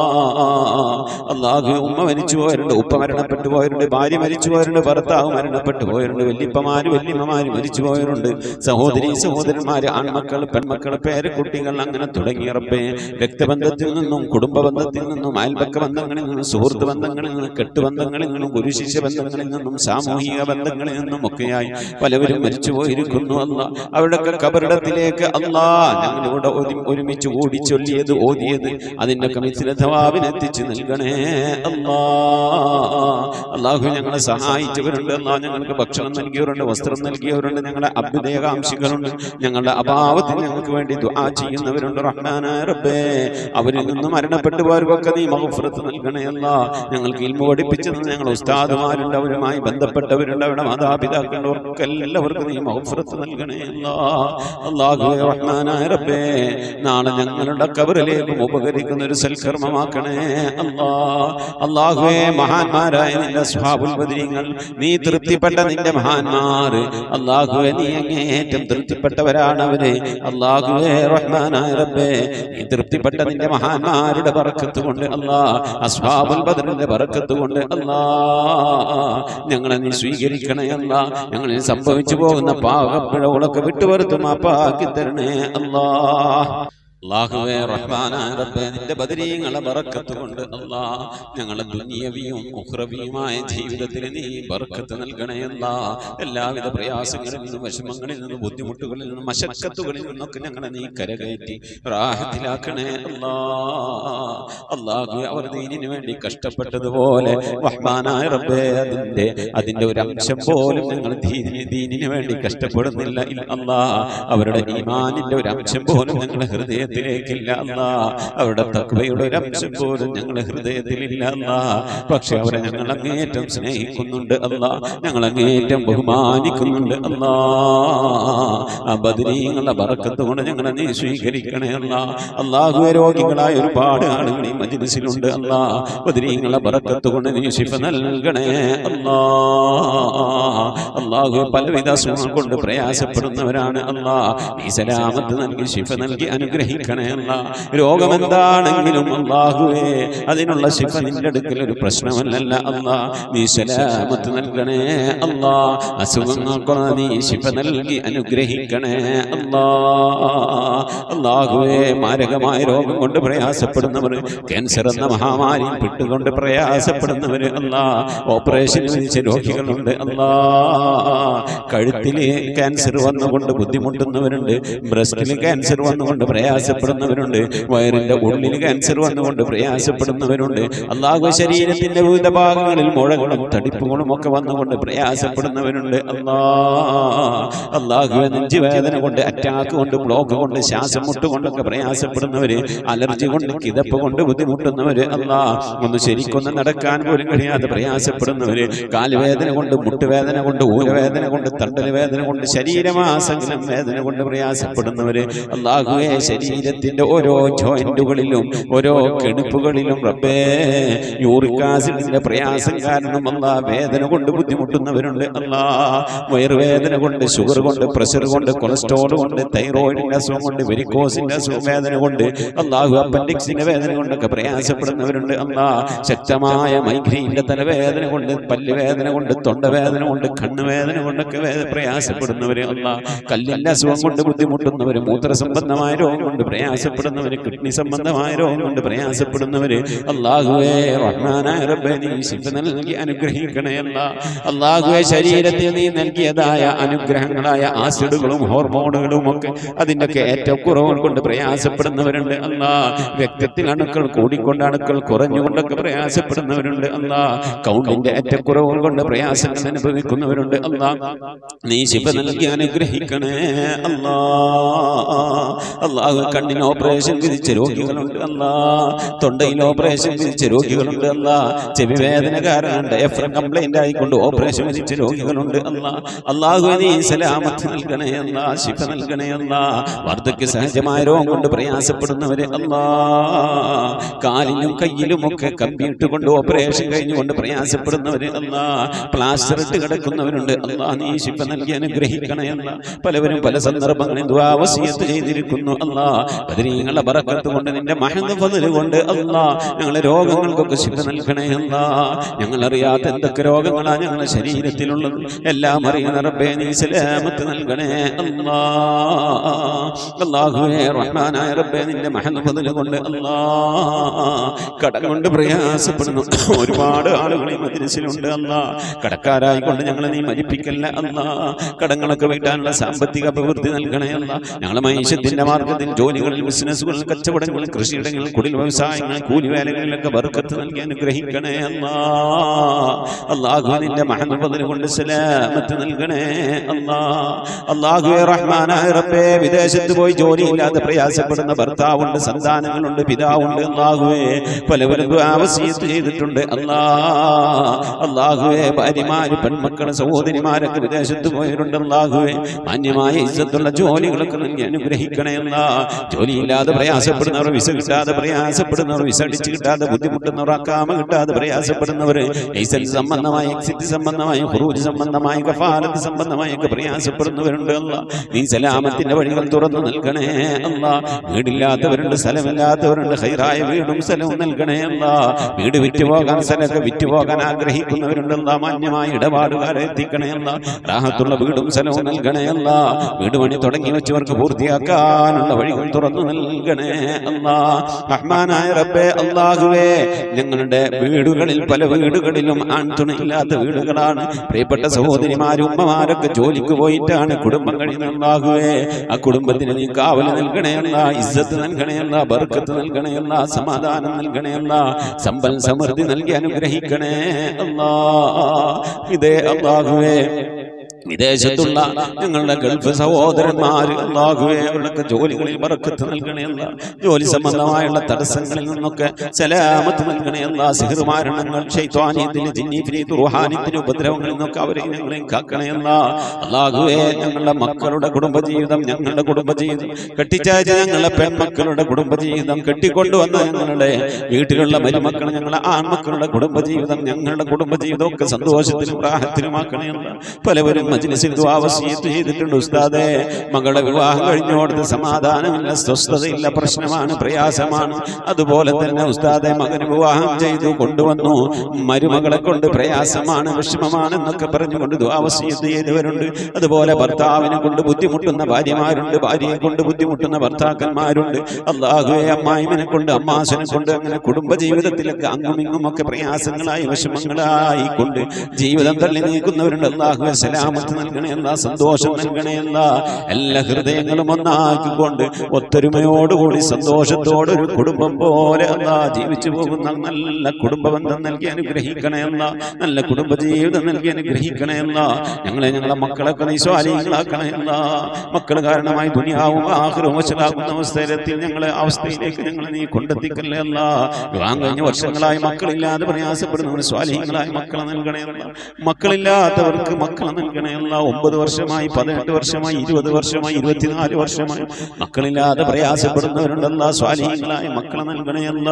അള്ളാഹു ഉമ്മ മരിച്ചു പോയവരുണ്ട് ഉപ്പ മരണപ്പെട്ടു പോയവരുണ്ട് ഭാര്യ മരിച്ചു പോയവരുണ്ട് ഭർത്താവ് മരണപ്പെട്ടു പോയവരുണ്ട് വല്യപ്പമാര് വല്യമ്മമാര് മരിച്ചു പോയവരുണ്ട് സഹോദരി സഹോദരന്മാര് ആൺമക്കൾ പെൺമക്കൾ പേരക്കുട്ടികൾ അങ്ങനെ തുടങ്ങിയറപ്പേ രക്തബന്ധത്തിൽ നിന്നും കുടുംബ ബന്ധത്തിൽ നിന്നും അയൽപക്ക ബന്ധങ്ങളിൽ നിന്നും സുഹൃത്ത് ബന്ധങ്ങളിൽ നിന്നും കെട്ടുബന്ധങ്ങളിൽ നിന്നും ഗുരുശിഷ്യ ബന്ധങ്ങളിൽ നിന്നും സാമൂഹിക ബന്ധങ്ങളിൽ നിന്നും ഒക്കെയായി പലവരും മരിച്ചു പോയിരിക്കുന്നു അല്ല അവരുടെയൊക്കെ കബറിടത്തിലേക്ക് അല്ലാ ഞങ്ങളിവിടെ ഒരു- ഒരുമിച്ച് കൂടി ചൊല്ലിയത് ഓതിയത് അതിന്റെ കമിത്തിലെത്തിച്ച് നൽകണേ അല്ലാ അള്ളാഹു ഞങ്ങളെ സഹായിച്ചവരുണ്ട് അല്ലാ ഞങ്ങൾക്ക് ഭക്ഷണം നൽകിയവരുണ്ട് വസ്ത്രം നൽകിയവരുണ്ട് ഞങ്ങളെ അഭ്യുദയകാംക്ഷികളുണ്ട് ഞങ്ങളുടെ അഭാവത്തിൽ ഞങ്ങൾക്ക് വേണ്ടി ദുആ ചെയ്യുന്നവരുണ്ട് റഹ്മാനായ റബ്ബേ അവരിൽ നിന്ന് മരണപ്പെട്ടു പോയവർക്കൊക്കെ നീ മഹഫറത്ത് നൽകണേ അല്ല ഞങ്ങൾക്ക് ഇൽമ പഠിപ്പിച്ചു തന്ന ഞങ്ങൾ ഉസ്താദുമാരുണ്ട് അവരുമായി ബന്ധപ്പെട്ടവരുണ്ട് അവരുടെ മാതാപിതാക്കളുണ്ട് അവർക്ക് എല്ലാവർക്കും നീ മഹഫറത്ത് നൽകണേ അല്ല അള്ളാഹു റഹ്മാനായ റബ്ബേ നാളെ ഞങ്ങളുടെ കബറിലേക്കും ഉപകരിക്കുന്ന ഒരു സൽക്കർമ്മമാക്കണേ അല്ലാ അള്ളാഹുവേ മഹാന്മാരായ നിന്റെ സ്വാബുൽ ബദരീങ്ങൾ നീ തൃപ്തിപ്പെട്ട നിന്റെ മഹാന്മാർ അള്ളാഹുവെ നീ അങ്ങേയറ്റം തൃപ്തിപ്പെട്ടവരാണ് അവര് അള്ളാഹുവേ റഹ്മാനായ റബ്ബേ നീ തൃപ്തിപ്പെട്ട നിന്റെ മഹാന്മാരുടെ ബറക്കത്ത് കൊണ്ട് അല്ലാ അസ്വാബുൽ ബദറിന്റെ ബറക്കത്ത് കൊണ്ട് അല്ലാ ഞങ്ങളെ നീ സ്വീകരിക്കണേ അല്ല ഞങ്ങളിൽ സംഭവിച്ചു പോകുന്ന പാകപ്പിഴവുകളൊക്കെ വിട്ടുവരുത്തും മാപ്പാക്കി തരണേ അല്ലാ അള്ളാഹുവേ റഹ്മാനായ റബ്ബേ നിന്റെ ബദരീങ്ങളെ ബറക്കത്ത് കൊണ്ട് അല്ലാ ഞങ്ങളെ ദുനിയവിയും ഉഹ്റവിയുമായ ജീവിതത്തിൽ നീ ബറക്കത്ത് നൽകണേ അല്ലാ എല്ലാവിധ പ്രയാസങ്ങളിൽ നിന്നും വിഷമങ്ങളിൽ നിന്നും ബുദ്ധിമുട്ടുകളിൽ നിന്നും മശക്കത്തുകളിൽ നിന്നൊക്കെ ഞങ്ങളെ നീ കരകയറ്റി റാഹത്തിലാക്കണേ അല്ലാ അള്ളാഹു അവർ ദീനിന് വേണ്ടി കഷ്ടപ്പെട്ടതുപോലെ റഹ്മാനായ റബ്ബേ അതിന്റെ അതിന്റെ ഒരു അംശം പോലും ഞങ്ങൾ ദീനിന് ദീനിന് വേണ്ടി കഷ്ടപ്പെടുന്നില്ല ഇല്ല അല്ലാ അവരുടെ ഈമാനിന്റെ ഒരു അംശം പോലും ഞങ്ങളുടെ ഹൃദയത്തിൽ ഹൃദയത്തിലേക്കില്ല അല്ലാ അവരുടെ തക്വയുടെ ഒരു അംശം പോലും ഞങ്ങളുടെ ഹൃദയത്തിലില്ല അല്ലാ പക്ഷെ അവരെ ഞങ്ങൾ അങ്ങേറ്റം സ്നേഹിക്കുന്നുണ്ട് അല്ലാ ഞങ്ങൾ അങ്ങേറ്റം ബഹുമാനിക്കുന്നുണ്ട് അല്ലാ ആ ബദരീങ്ങളുടെ ബറക്കത്ത് കൊണ്ട് ഞങ്ങളെ നീ സ്വീകരിക്കണേ അല്ലാ അള്ളാഹു രോഗികളായ ഒരുപാട് ആളുകൾ ഈ മജ്ലിസിലുണ്ട് അല്ലാ ബദരീങ്ങളുടെ ബറക്കത്ത് കൊണ്ട് നീ ശിഫ നൽകണേ അല്ലാ അള്ളാഹു പലവിധ അസുഖങ്ങൾ കൊണ്ട് പ്രയാസപ്പെടുന്നവരാണ് അല്ലാ നീ സലാമത്ത് നൽകി ശിഫ നൽകി അനുഗ്രഹിക്കണേ അല്ലാ രോഗം എന്താണെങ്കിലും അള്ളാഹുവേ അതിനുള്ള ശിഫ നിന്റെ അടുക്കൽ ഒരു പ്രശ്നമല്ലല്ല അല്ലാ നീ സലാമത്ത് നൽകണേ അല്ലാ അസുഖങ്ങൾക്കുള്ള നീ ശിഫ നൽകി അനുഗ്രഹിക്കണേ അല്ലാ അള്ളാഹുവേ മാരകമായ രോഗം കൊണ്ട് പ്രയാസപ്പെടുന്നവർ ക്യാൻസർ എന്ന മഹാമാരി പെട്ടുകൊണ്ട് പ്രയാസപ്പെടുന്നവർ അല്ലാ ഓപ്പറേഷൻ വിധിച്ച രോഗികളുണ്ട് അല്ലാ കഴുത്തില് ക്യാൻസർ വന്നുകൊണ്ട് ബുദ്ധിമുട്ടുന്നവരുണ്ട് ബ്രസ്റ്റിൽ ക്യാൻസർ വന്നുകൊണ്ട് പ്രയാസപ്പെടുന്നവരുണ്ട് വയറിന്റെ ഉള്ളിൽ ക്യാൻസർ വന്നുകൊണ്ട് പ്രയാസപ്പെടുന്നവരുണ്ട് അള്ളാഹു ശരീരത്തിന്റെ വിവിധ ഭാഗങ്ങളിൽ മുഴകളും തടിപ്പുകളും ഒക്കെ വന്നുകൊണ്ട് പ്രയാസപ്പെടുന്നവരുണ്ട് അല്ലാ അള്ളാഹു നെഞ്ചുവേദന കൊണ്ട് അറ്റാക്ക് കൊണ്ട് ബ്ലോക്ക് കൊണ്ട് ശ്വാസം മുട്ട് കൊണ്ടൊക്കെ പ്രയാസപ്പെടുന്നവര് അലർജി കൊണ്ട് കിതപ്പ് കൊണ്ട് ബുദ്ധിമുട്ടുന്നവര് അല്ലാ ഒന്ന് ശരിക്കൊന്ന് നടക്കാൻ പോലും കഴിയാതെ പ്രയാസപ്പെടുന്നവര് കാലുവേദന കൊണ്ട് മുട്ടുവേദന കൊണ്ട് ഊരവേദന കൊണ്ട് തണ്ടൽ വേദന കൊണ്ട് ശരീരമാസകലം വേദന കൊണ്ട് പ്രയാസപ്പെടുന്നവര് അള്ളാഹുവെ ശരീരത്തിന്റെ ഓരോ ജോയിന്റുകളിലും ഓരോ കെണിപ്പുകളിലും റബ്ബേ യൂറിക് ആസിഡിന്റെ പ്രയാസം കാരണം അല്ലാ വേദന കൊണ്ട് ബുദ്ധിമുട്ടുന്നവരുണ്ട് അല്ലാ വയറുവേദന കൊണ്ട് ഷുഗർ കൊണ്ട് പ്രഷർ കൊണ്ട് കൊളസ്ട്രോൾ കൊണ്ട് തൈറോയിഡിന്റെ അസുഖം കൊണ്ട് വെരിക്കോസിന്റെ അസുഖം വേദന കൊണ്ട് അള്ളാഹു അപ്പൻഡിക്സിന്റെ വേദന കൊണ്ടൊക്കെ പ്രയാസപ്പെടുന്നവരുണ്ട് അല്ലാ ശക്തമായ മൈഗ്രീന്റെ തലവേദന കൊണ്ട് പല്ലുവേദന കൊണ്ട് തൊണ്ടവേദന കൊണ്ട് കണ്ണുവേദന കൊണ്ടൊക്കെ വേ- പ്രയാസപ്പെടുന്നവര് അല്ലാ കല്ലിന്റെ അസുഖം കൊണ്ട് ബുദ്ധിമുട്ടുന്നവര് മൂത്ര സംബന്ധമായ രോഗം കൊണ്ട് പ്രയാസപ്പെടുന്നവര് കിഡ്നി സംബന്ധമായ രോഗം കൊണ്ട് പ്രയാസപ്പെടുന്നവര് അള്ളാഹുവേ റഹ്മാനായ റബ്ബേ നീ ശിഫ നൽകി അനുഗ്രഹിക്കണേ അല്ലാ അള്ളാഹുവെ ശരീരത്തിൽ നീ നൽകിയതായ അനുഗ്രഹങ്ങളായ ആസിഡുകളും ഹോർമോണുകളും ഒക്കെ അതിന്റെ ഏറ്റക്കുറവുകൾ കൊണ്ട് പ്രയാസപ്പെടുന്നവരുണ്ട് അല്ലാ രക്തത്തിൽ അണുക്കൾ കൂടിക്കൊണ്ട് അണുക്കൾ കുറഞ്ഞുകൊണ്ടൊക്കെ പ്രയാസപ്പെടുന്നവരുണ്ട് അല്ലാ കൗണ്ടിന്റെ ഏറ്റക്കുറവുകൾ കൊണ്ട് പ്രയാസങ്ങൾ അനുഭവിക്കുന്നവരുണ്ട് അല്ലാ നീ ശിവ നൽകി അനുഗ്രഹിക്കണേ അല്ലാ അള്ളാഹു കണ്ണിന് ഓപ്പറേഷൻ വിധിച്ച രോഗികളുണ്ട് അല്ലാ തൊണ്ടയിൽ ഓപ്പറേഷൻ വിധിച്ച രോഗികളുണ്ട് അല്ലാ ചെവി വേദന കാരണം ഡയഫ്രം കംപ്ലൈന്റ് ആയിക്കൊണ്ട് ഓപ്പറേഷൻ വിധിച്ച രോഗികളുണ്ട് അല്ലാ അള്ളാഹു നീ സലാമത്ത് നൽകണേ അല്ലാ ശിഫ നൽകണേ അല്ലാ വാർദ്ധക്യ സഹജമായ രോഗം കൊണ്ട് പ്രയാസപ്പെടുന്നവര് അല്ലാ കാലിലും കയ്യിലും ഒക്കെ കമ്പിയിട്ട് കൊണ്ട് ഓപ്പറേഷൻ കഴിഞ്ഞുകൊണ്ട് പ്രയാസപ്പെടുന്നവര് അല്ലാ പ്ലാസ്റ്റർ ഇട്ട് കിടക്കുന്നവരുണ്ട് അല്ലാ നീ ശിഫ നൽകി അനുഗ്രഹിക്കണേ അല്ലാ പലവരും പല സന്ദർഭങ്ങളിൽ ദുആവസിയത്ത് ചെയ്തിരിക്കുന്നു അല്ലാ ബദരീങ്ങളെ ബറക്കത്ത് കൊണ്ട് നിന്റെ മഹന്ത ഫضل കൊണ്ട് അല്ലാ ഞങ്ങളെ രോഗങ്ങൾക്കൊക്കെ ശിഫ നൽകണേ അല്ലാ ഞങ്ങൾ അറിയാത്ത എന്തൊക്കെ രോഗങ്ങളാ ഞങ്ങളുടെ ശരീരത്തിലുള്ളത് എല്ലാം അറിയുന്ന റബ്ബേ നീ സലാമത്ത് നൽകണേ അല്ലാ അല്ലാഹുവേ റഹ്മാനായ റബ്ബേ നിന്റെ മഹന്ത ഫضل കൊണ്ട് അല്ലാ കടം കൊണ്ട് പ്രയാസപ്പെടുന്നു ഒരുപാട് ആളുകൾ ഈ മദ്രസിലുണ്ട് അല്ലാ കടക്കാരായി കൊണ്ട് ഞങ്ങളെ നീ മരിപ്പിക്കല്ല അല്ലാ കടങ്ങളൊക്കെ വീട്ടാനുള്ള സാമ്പത്തിക അഭിവൃദ്ധി നൽകണേ അല്ല ഞങ്ങളെ മനുഷ്യത്തിന്റെ മാർഗത്തിൽ ജോലികളിൽ ബിസിനസ്സുകളിൽ കച്ചവടങ്ങളിൽ കൃഷിയിടങ്ങളിൽ കുടിൽ വ്യവസായങ്ങൾ കൂലിവേലകളിലൊക്കെ ബർക്കത്ത് നൽകി അനുഗ്രഹിക്കണേ അല്ലാ അള്ളാഹു നിന്റെ മഹനുപതിന് കൊണ്ട് സലാമത്ത് നൽകണേ അല്ലാ അള്ളാഹുവെ റഹ്മാനായ റബ്ബേ വിദേശത്ത് പോയി ജോലിയില്ലാതെ പ്രയാസപ്പെടുന്ന ഭർത്താവുണ്ട് സന്താനങ്ങളുണ്ട് പിതാവുണ്ട് അള്ളാഹുവേ പലവരും ആവസ്യത്ത് ചെയ്തിട്ടുണ്ട് അല്ലാ അള്ളാഹുവേ ഭാര്യമാര് പെൺമക്കള് സഹോദരിമാരൊക്കെ വിദേശത്ത് പോയവരുണ്ട് അള്ളാഹുവേ മാന്യമായ ഇജ്ജത്തുള്ള ജോലികളൊക്കെ നൽകി അനുഗ്രഹിക്കണേ അല്ലാ ജോലിയില്ലാതെ പ്രയാസപ്പെടുന്നവർ വിസ കിട്ടാതെ പ്രയാസപ്പെടുന്നവർ വിസ അടിച്ച് കിട്ടാതെ ബുദ്ധിമുട്ടുന്നവർ അക്കാമ കിട്ടാതെ പ്രയാസപ്പെടുന്നവർ ലൈസൻസ് സംബന്ധമായ എക്സിറ്റ് സംബന്ധമായ ഹുറൂജ് സംബന്ധമായ കഫാലത്ത് സംബന്ധമായ ഒക്കെ പ്രയാസപ്പെടുന്നവരുണ്ട് അല്ല നീ സലാമത്തിന്റെ വഴികൾ തുറന്നു നൽകണേ അല്ല വീടില്ലാത്തവരുണ്ട് സ്ഥലമില്ലാത്തവരുണ്ട് ഹൈറായ വീടും സ്ഥലവും നൽകണേ അല്ല വീട് വിറ്റുപോകാൻ സ്ഥലമൊക്കെ വിറ്റുപോകാൻ ആഗ്രഹിക്കുന്നവരുണ്ട് അല്ല മാന്യമായ ഇടപാടുകാരെ എത്തിക്കണേ അല്ല റാഹത്തുള്ള വീടും സ്ഥലവും നൽകണേ അല്ല വീട് പണി തുടങ്ങി വെച്ചവർക്ക് പൂർത്തിയാക്കാനുള്ള വഴികൾ തുറന്നു നൽകണേ അല്ലാ റഹ്മാനായ റബ്ബേ അല്ലാഹുവേ ഞങ്ങളുടെ വീടുകളിൽ പല വീടുകളിലും ആൺതുണയില്ലാത്ത വീടുകളാണ് പ്രിയപ്പെട്ട സഹോദരിമാരും ഉമ്മമാരൊക്കെ ജോലിക്ക് പോയിട്ടാണ് കുടുംബം കഴിയുന്ന അല്ലാഹുവേ ആ കുടുംബത്തിന് നീ കാവൽ നൽകണയല്ല ഇസ്സത്ത് നൽകണയല്ല ബർക്കത്ത് നൽകണയല്ല സമാധാനം നൽകണയല്ല സമ്പൽ സമൃദ്ധി നൽകി അനുഗ്രഹിക്കണേ അല്ലാ ഇതേ അല്ലാഹുവേ വിദേശത്തുള്ള ഞങ്ങളുടെ ഗൾഫ് സഹോദരന്മാർ അള്ളാഹുവെ അവരുടെയൊക്കെ ജോലികളിൽ ബറക്കത്ത് നൽകണയല്ല ജോലി സംബന്ധമായുള്ള തടസ്സങ്ങളിൽ നിന്നൊക്കെ സലാമത്ത് നൽകണയല്ല സിഹർ മാരണങ്ങൾ ഷൈത്വാനിയത്തിന് ജിന്നീഫിനീത്ത് റുഹാനിത്തിന് ഉപദ്രവങ്ങളിൽ നിന്നൊക്കെ അവരെ ഞങ്ങളെയും കാക്കണയല്ല അള്ളാഹുവെ ഞങ്ങളുടെ മക്കളുടെ കുടുംബജീവിതം ഞങ്ങളുടെ കുടുംബജീവിതം കെട്ടിച്ചയച്ച ഞങ്ങളുടെ പെൺമക്കളുടെ കുടുംബജീവിതം കെട്ടിക്കൊണ്ടുവന്ന ഞങ്ങളുടെ വീട്ടിലുള്ള മരുമക്കൾ ഞങ്ങളുടെ ആൺമക്കളുടെ കുടുംബജീവിതം ഞങ്ങളുടെ കുടുംബജീവിതം ഒക്കെ സന്തോഷത്തിലും പ്രാഹത്തിലുമാക്കണയല്ല പലവരും മജ്ലിസിൽ ദുആവസിയത്ത് ചെയ്തിട്ടുണ്ട് ഉസ്താദെ മകളുടെ വിവാഹം കഴിഞ്ഞോടത്ത് സമാധാനമില്ല സ്വസ്ഥതയില്ല പ്രശ്നമാണ് പ്രയാസമാണ് അതുപോലെ തന്നെ ഉസ്താദെ മകന് വിവാഹം ചെയ്തു കൊണ്ടുവന്നു മരുമകളെ കൊണ്ട് പ്രയാസമാണ് വിഷമമാണ് എന്നൊക്കെ പറഞ്ഞുകൊണ്ട് ദുആവസിയത്ത് ചെയ്തവരുണ്ട് അതുപോലെ ഭർത്താവിനെ കൊണ്ട് ബുദ്ധിമുട്ടുന്ന ഭാര്യമാരുണ്ട് ഭാര്യയെ കൊണ്ട് ബുദ്ധിമുട്ടുന്ന ഭർത്താക്കന്മാരുണ്ട് അള്ളാഹുവെ അമ്മായിമനെ കൊണ്ട് അമ്മാശനെ കൊണ്ട് അങ്ങനെ കുടുംബ ജീവിതത്തിലൊക്കെ അങ്ങും ഇങ്ങും ഒക്കെ പ്രയാസങ്ങളായി വിഷമങ്ങളായി കൊണ്ട് ജീവിതം തള്ളി നീക്കുന്നവരുണ്ട് അള്ളാഹുവെ സലാമത്ത് നൽകണേ എന്നാ സന്തോഷം നൽകണേ എന്നാ എല്ലാ ഹൃദയങ്ങളും ഒന്നാക്കിക്കൊണ്ട് ഒത്തൊരുമയോടുകൂടി സന്തോഷത്തോടെ ഒരു കുടുംബം പോലെ എന്നാ ജീവിച്ചു പോകുന്ന നല്ല കുടുംബ ബന്ധം നൽകി അനുഗ്രഹിക്കണേ എന്നാ നല്ല കുടുംബ ജീവിതം നൽകി അനുഗ്രഹിക്കണേ എന്നാ ഞങ്ങളെ ഞങ്ങളെ മക്കളൊക്കെ നീ സ്വാധീനങ്ങളാക്കണേ എന്നാ മക്കൾ കാരണമായി ദുനിയാവും ആഹ്റവും വശലാകുന്ന അവസ്ഥയിലെത്തി ഞങ്ങളെ അവസ്ഥയിലേക്ക് ഞങ്ങളെ നീ കൊണ്ടെത്തിക്കല്ലേ അല്ല വിവാഹം കഴിഞ്ഞ വർഷങ്ങളായി മക്കളില്ലാതെ പ്രയാസപ്പെടുന്നവർ സ്വാധീനങ്ങളായി മക്കളെ നൽകണേ അല്ല മക്കളില്ലാത്തവർക്ക് മക്കളെ നൽകണേ അല്ല ഒമ്പത് വർഷമായി പതിനെട്ട് വർഷമായി ഇരുപത് വർഷമായി ഇരുപത്തിനാല് വർഷമായി മക്കളില്ലാതെ പ്രയാസപ്പെടുന്നവരുണ്ടല്ല സ്വാധീനങ്ങളായി മക്കളെ നൽകണേ അല്ല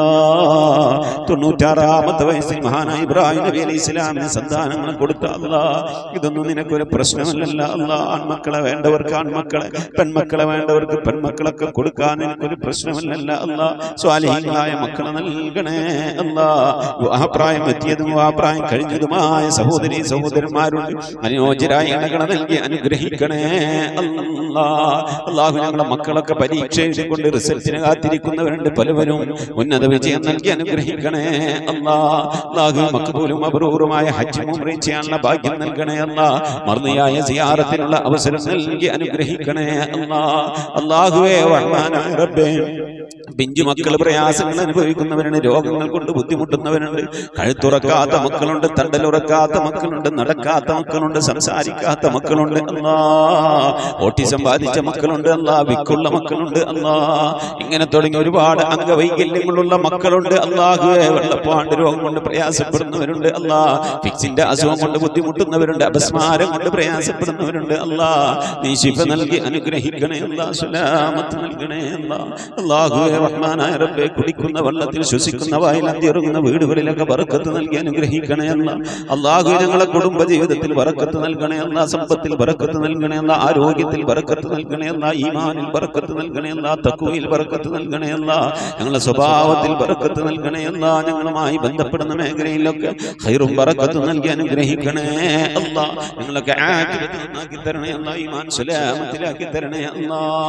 തൊണ്ണൂറ്റാറാമത്തെ വയസ്സിൽ മഹാനായ ഇബ്രാഹിം നബി അലൈഹി ഇസ്ലാമിന് സന്താനങ്ങളെ കൊടുത്ത അല്ല ഇതൊന്നും നിനക്കൊരു പ്രശ്നമല്ലല്ല അല്ല ആൺമക്കളെ വേണ്ടവർക്ക് ആൺമക്കളെ പെൺമക്കളെ വേണ്ടവർക്ക് പെൺമക്കളൊക്കെ കൊടുക്കാൻ നിനക്കൊരു പ്രശ്നമല്ലല്ല അല്ല സ്വാലിഹീങ്ങളായ മക്കളെ നൽകണേ അല്ല വിവാഹപ്രായം എത്തിയതും വിവാഹപ്രായം കഴിഞ്ഞതുമായ സഹോദരി സഹോദരന്മാരുണ്ട് അനുയോജ്യരായ ഇണകളെ നൽകി അനുഗ്രഹിക്കണേ അല്ലാ അള്ളാഹു ഞങ്ങളെ മക്കളൊക്കെ പരീക്ഷ എഴുതിക്കൊണ്ട് റിസൾട്ടിന് കാത്തിരിക്കുന്നവരുണ്ട് പലവരും ഉന്നത വിജയം നൽകി അനുഗ്രഹിക്കണേ അല്ലാ അള്ളാഹു മക്കബൂലും അപൂർവമായ ഹജ്ജും ഉംറയും ചെയ്യാനുള്ള ഭാഗ്യം നൽകണേ അല്ലാ മർന്നിയായ സിയാറത്തിനുള്ള അവസരം നൽകി അനുഗ്രഹിക്കണേ അല്ലാ അള്ളാഹുവേ റഹ്മാനായ റബ്ബേ പിഞ്ചു മക്കൾ പ്രയാസങ്ങൾ അനുഭവിക്കുന്നവരുണ്ട് രോഗങ്ങൾ കൊണ്ട് ബുദ്ധിമുട്ടുന്നവരുണ്ട് കഴുത്തുറക്കാത്ത മക്കളുണ്ട് തണ്ടലുറക്കാത്ത മക്കളുണ്ട് നടക്കാത്ത മക്കളുണ്ട് സംസാരിക്കാത്ത മക്കളുണ്ട് അല്ലാ ഓട്ടിസം ബാധിച്ച മക്കളുണ്ട് അല്ലാ വിക്കുള്ള മക്കളുണ്ട് അല്ലാ ഇങ്ങനെ തുടങ്ങി ഒരുപാട് അംഗവൈകല്യങ്ങളുള്ള മക്കളുണ്ട് അല്ലാഹുവേ വെള്ളപ്പാണ്ട് രോഗം കൊണ്ട് പ്രയാസപ്പെടുന്നവരുണ്ട് അല്ലാ ഫിക്സിന്റെ അസുഖം കൊണ്ട് ബുദ്ധിമുട്ടുന്നവരുണ്ട് അപസ്മാരം കൊണ്ട് പ്രയാസപ്പെടുന്നവരുണ്ട് അല്ലാ നീ ശിഫ നൽകി അനുഗ്രഹിക്കണേ അല്ലാ സലാമത്ത് നൽകണേ അല്ലാ അല്ലാഹുവേ റഹ്മാനായ റബ്ബേ കുടിക്കുന്ന വെള്ളത്തിൽ ശ്വസിക്കുന്ന വായിൽ അന്തിറങ്ങുന്ന വീടുകളിലൊക്കെ ബറക്കത്ത് നൽകി അനുഗ്രഹിക്കണേ അല്ല അള്ളാഹു ഞങ്ങളെ കുടുംബ ജീവിതത്തിൽ ബറക്കത്ത് നൽകണേ അല്ല സമ്പത്തിൽ ബറക്കത്ത് നൽകണേ അല്ല ആരോഗ്യത്തിൽ ബറക്കത്ത് നൽകണേ അല്ല ഈമാനിൽ ബറക്കത്ത് നൽകണേ അല്ല തക്കുവയിൽ ബറക്കത്ത് നൽകണേ അല്ല ഞങ്ങളെ സ്വഭാവത്തിൽ ബറക്കത്ത് നൽകണേ അല്ല ഞങ്ങളുമായി ബന്ധപ്പെടുന്ന മേഖലയിലൊക്കെ ഹൈറും ബറക്കത്ത് നൽകി അനുഗ്രഹിക്കണേ അല്ല ഞങ്ങളൊക്കെ ആക്കിരത്ത് നന്നാക്കി തരണേ അല്ല ഈമാൻ സലാമത്തിലാക്കി തരണേ അല്ല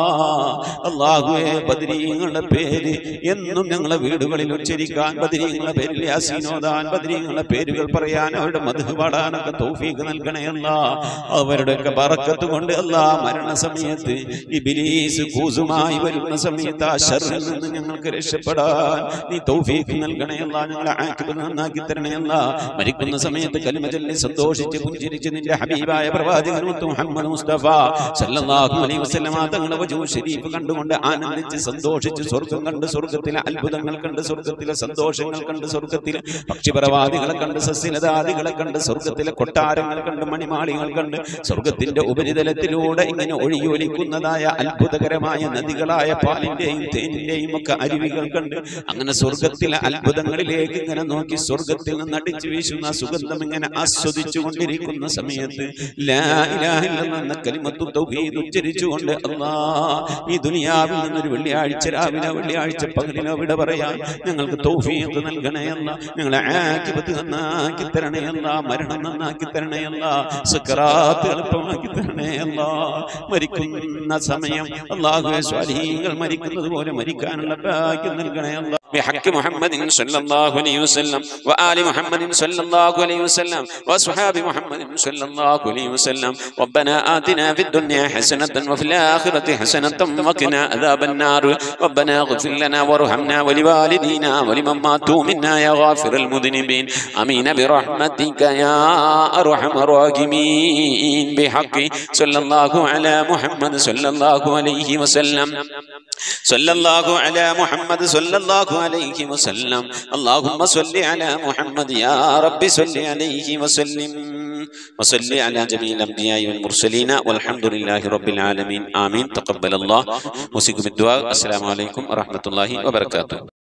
അള്ളാഹുവേ ബദരീങ്ങളുടെ പേര് എന്നും ഞങ്ങളെ വീടുകളിൽ ഉച്ചരിക്കാൻ ബദരീങ്ങളുടെ പേരിൽ യാസീനോദാൻ ബദരീങ്ങളുടെ പേരുകൾ പറയാൻ അവരുടെ മധു പാടാനൊക്കെ തൗഫീഖ് നൽകണയല്ല അവരുടെയൊക്കെ ബറക്കത്ത് കൊണ്ട് അല്ല മരണസമയത്ത് ഇബിലീസ് കൂസുമായി വരുന്ന സമയത്ത് ആ ഷറിൽ നിന്ന് ഞങ്ങൾക്ക് രക്ഷപ്പെടാൻ നീ തൗഫീഖ് നൽകണയല്ല ഞങ്ങളെ ആക്കിബ് നന്നാക്കി തരണയല്ല മരിക്കുന്ന സമയത്ത് കലിമ ചൊല്ലി സന്തോഷിച്ച് പുഞ്ചിരിച്ച് നിന്റെ ഹബീബായ പ്രവാചകൻ മുത്ത് മുഹമ്മദ് മുസ്തഫ സല്ലല്ലാഹു അലൈഹി വസല്ലമ തങ്ങളുടെ വജൂ ഷരീഫ് കണ്ടുകൊണ്ട് ആനന്ദിച്ച് സന്തോഷിച്ച് സ്വർഗം കണ്ട് സ്വർഗത്തിലെ അത്ഭുതങ്ങൾ കണ്ട് സ്വർഗത്തിലെ സന്തോഷങ്ങൾ കണ്ട് സ്വർഗത്തിലെ പക്ഷിപരവാദികളെ കണ്ട് സസ്യലതാദികളെ കണ്ട് സ്വർഗത്തിലെ കൊട്ടാരങ്ങൾ കണ്ട് മണിമാളികൾ കണ്ട് സ്വർഗത്തിന്റെ ഉപരിതലത്തിലൂടെ ഇങ്ങനെ ഒഴിയൊലിക്കുന്നതായ അത്ഭുതകരമായ നദികളായ പാലിന്റെയും തേനിന്റെയും ഒക്കെ അരുവികൾ കണ്ട് അങ്ങനെ സ്വർഗത്തിലെ അത്ഭുതങ്ങളിലേക്ക് ഇങ്ങനെ നോക്കി സ്വർഗത്തിൽ നിന്ന് അടിച്ചു വീശുന്ന സുഗന്ധം ഇങ്ങനെ ആസ്വദിച്ചു കൊണ്ടിരിക്കുന്ന സമയത്ത് ലാ ഇലാഹ ഇല്ലല്ലാഹ് എന്ന കലിമത്തു തൗഹീദ് ഉച്ചരിച്ചുകൊണ്ട് അല്ലാ ഈ ദുനിയാവിൽ നിന്നൊരു വെള്ളിയാഴ്ച രാവിലെ വെള്ളിയാഴ്ച പകലിലോ വിട പറയാൻ ഞങ്ങൾക്ക് തൗഫീഖ് നൽകണയല്ല ഞങ്ങളെ ആക്കിപത്ത് നന്നാക്കി തരണയല്ല മരണം നന്നാക്കി തരണയല്ല സക്കറാത്ത് എളുപ്പമാക്കി തരണയല്ല മരിക്കുന്ന സമയം അള്ളാഹുവെ സ്വാധീനങ്ങൾ മരിക്കുന്നത് പോലെ മരിക്കാനുള്ള ഭാഗ്യം നൽകണയല്ല بحق محمد صلى الله عليه وسلم وآل محمد صلى الله عليه وسلم وأصحاب محمد صلى الله عليه وسلم ربنا آتنا في الدنيا حسنة وفي الآخرة حسنة وقنا عذاب النار ربنا اغفر لنا وارحمنا ولوالدينا ولمن ماتوا منا يا غافر المذنبين آمين برحمتك يا أرحم الراحمين بحق صلى الله على محمد صلى الله عليه وسلم صلى الله على محمد صلى الله عليه وسلم اللهم صل على محمد يا رب صل عليه وسلم وصل على جميع الأنبياء والمرسلين والحمد لله رب العالمين آمين تقبل الله وسيكم الدعاء السلام عليكم ورحمة الله وبركاته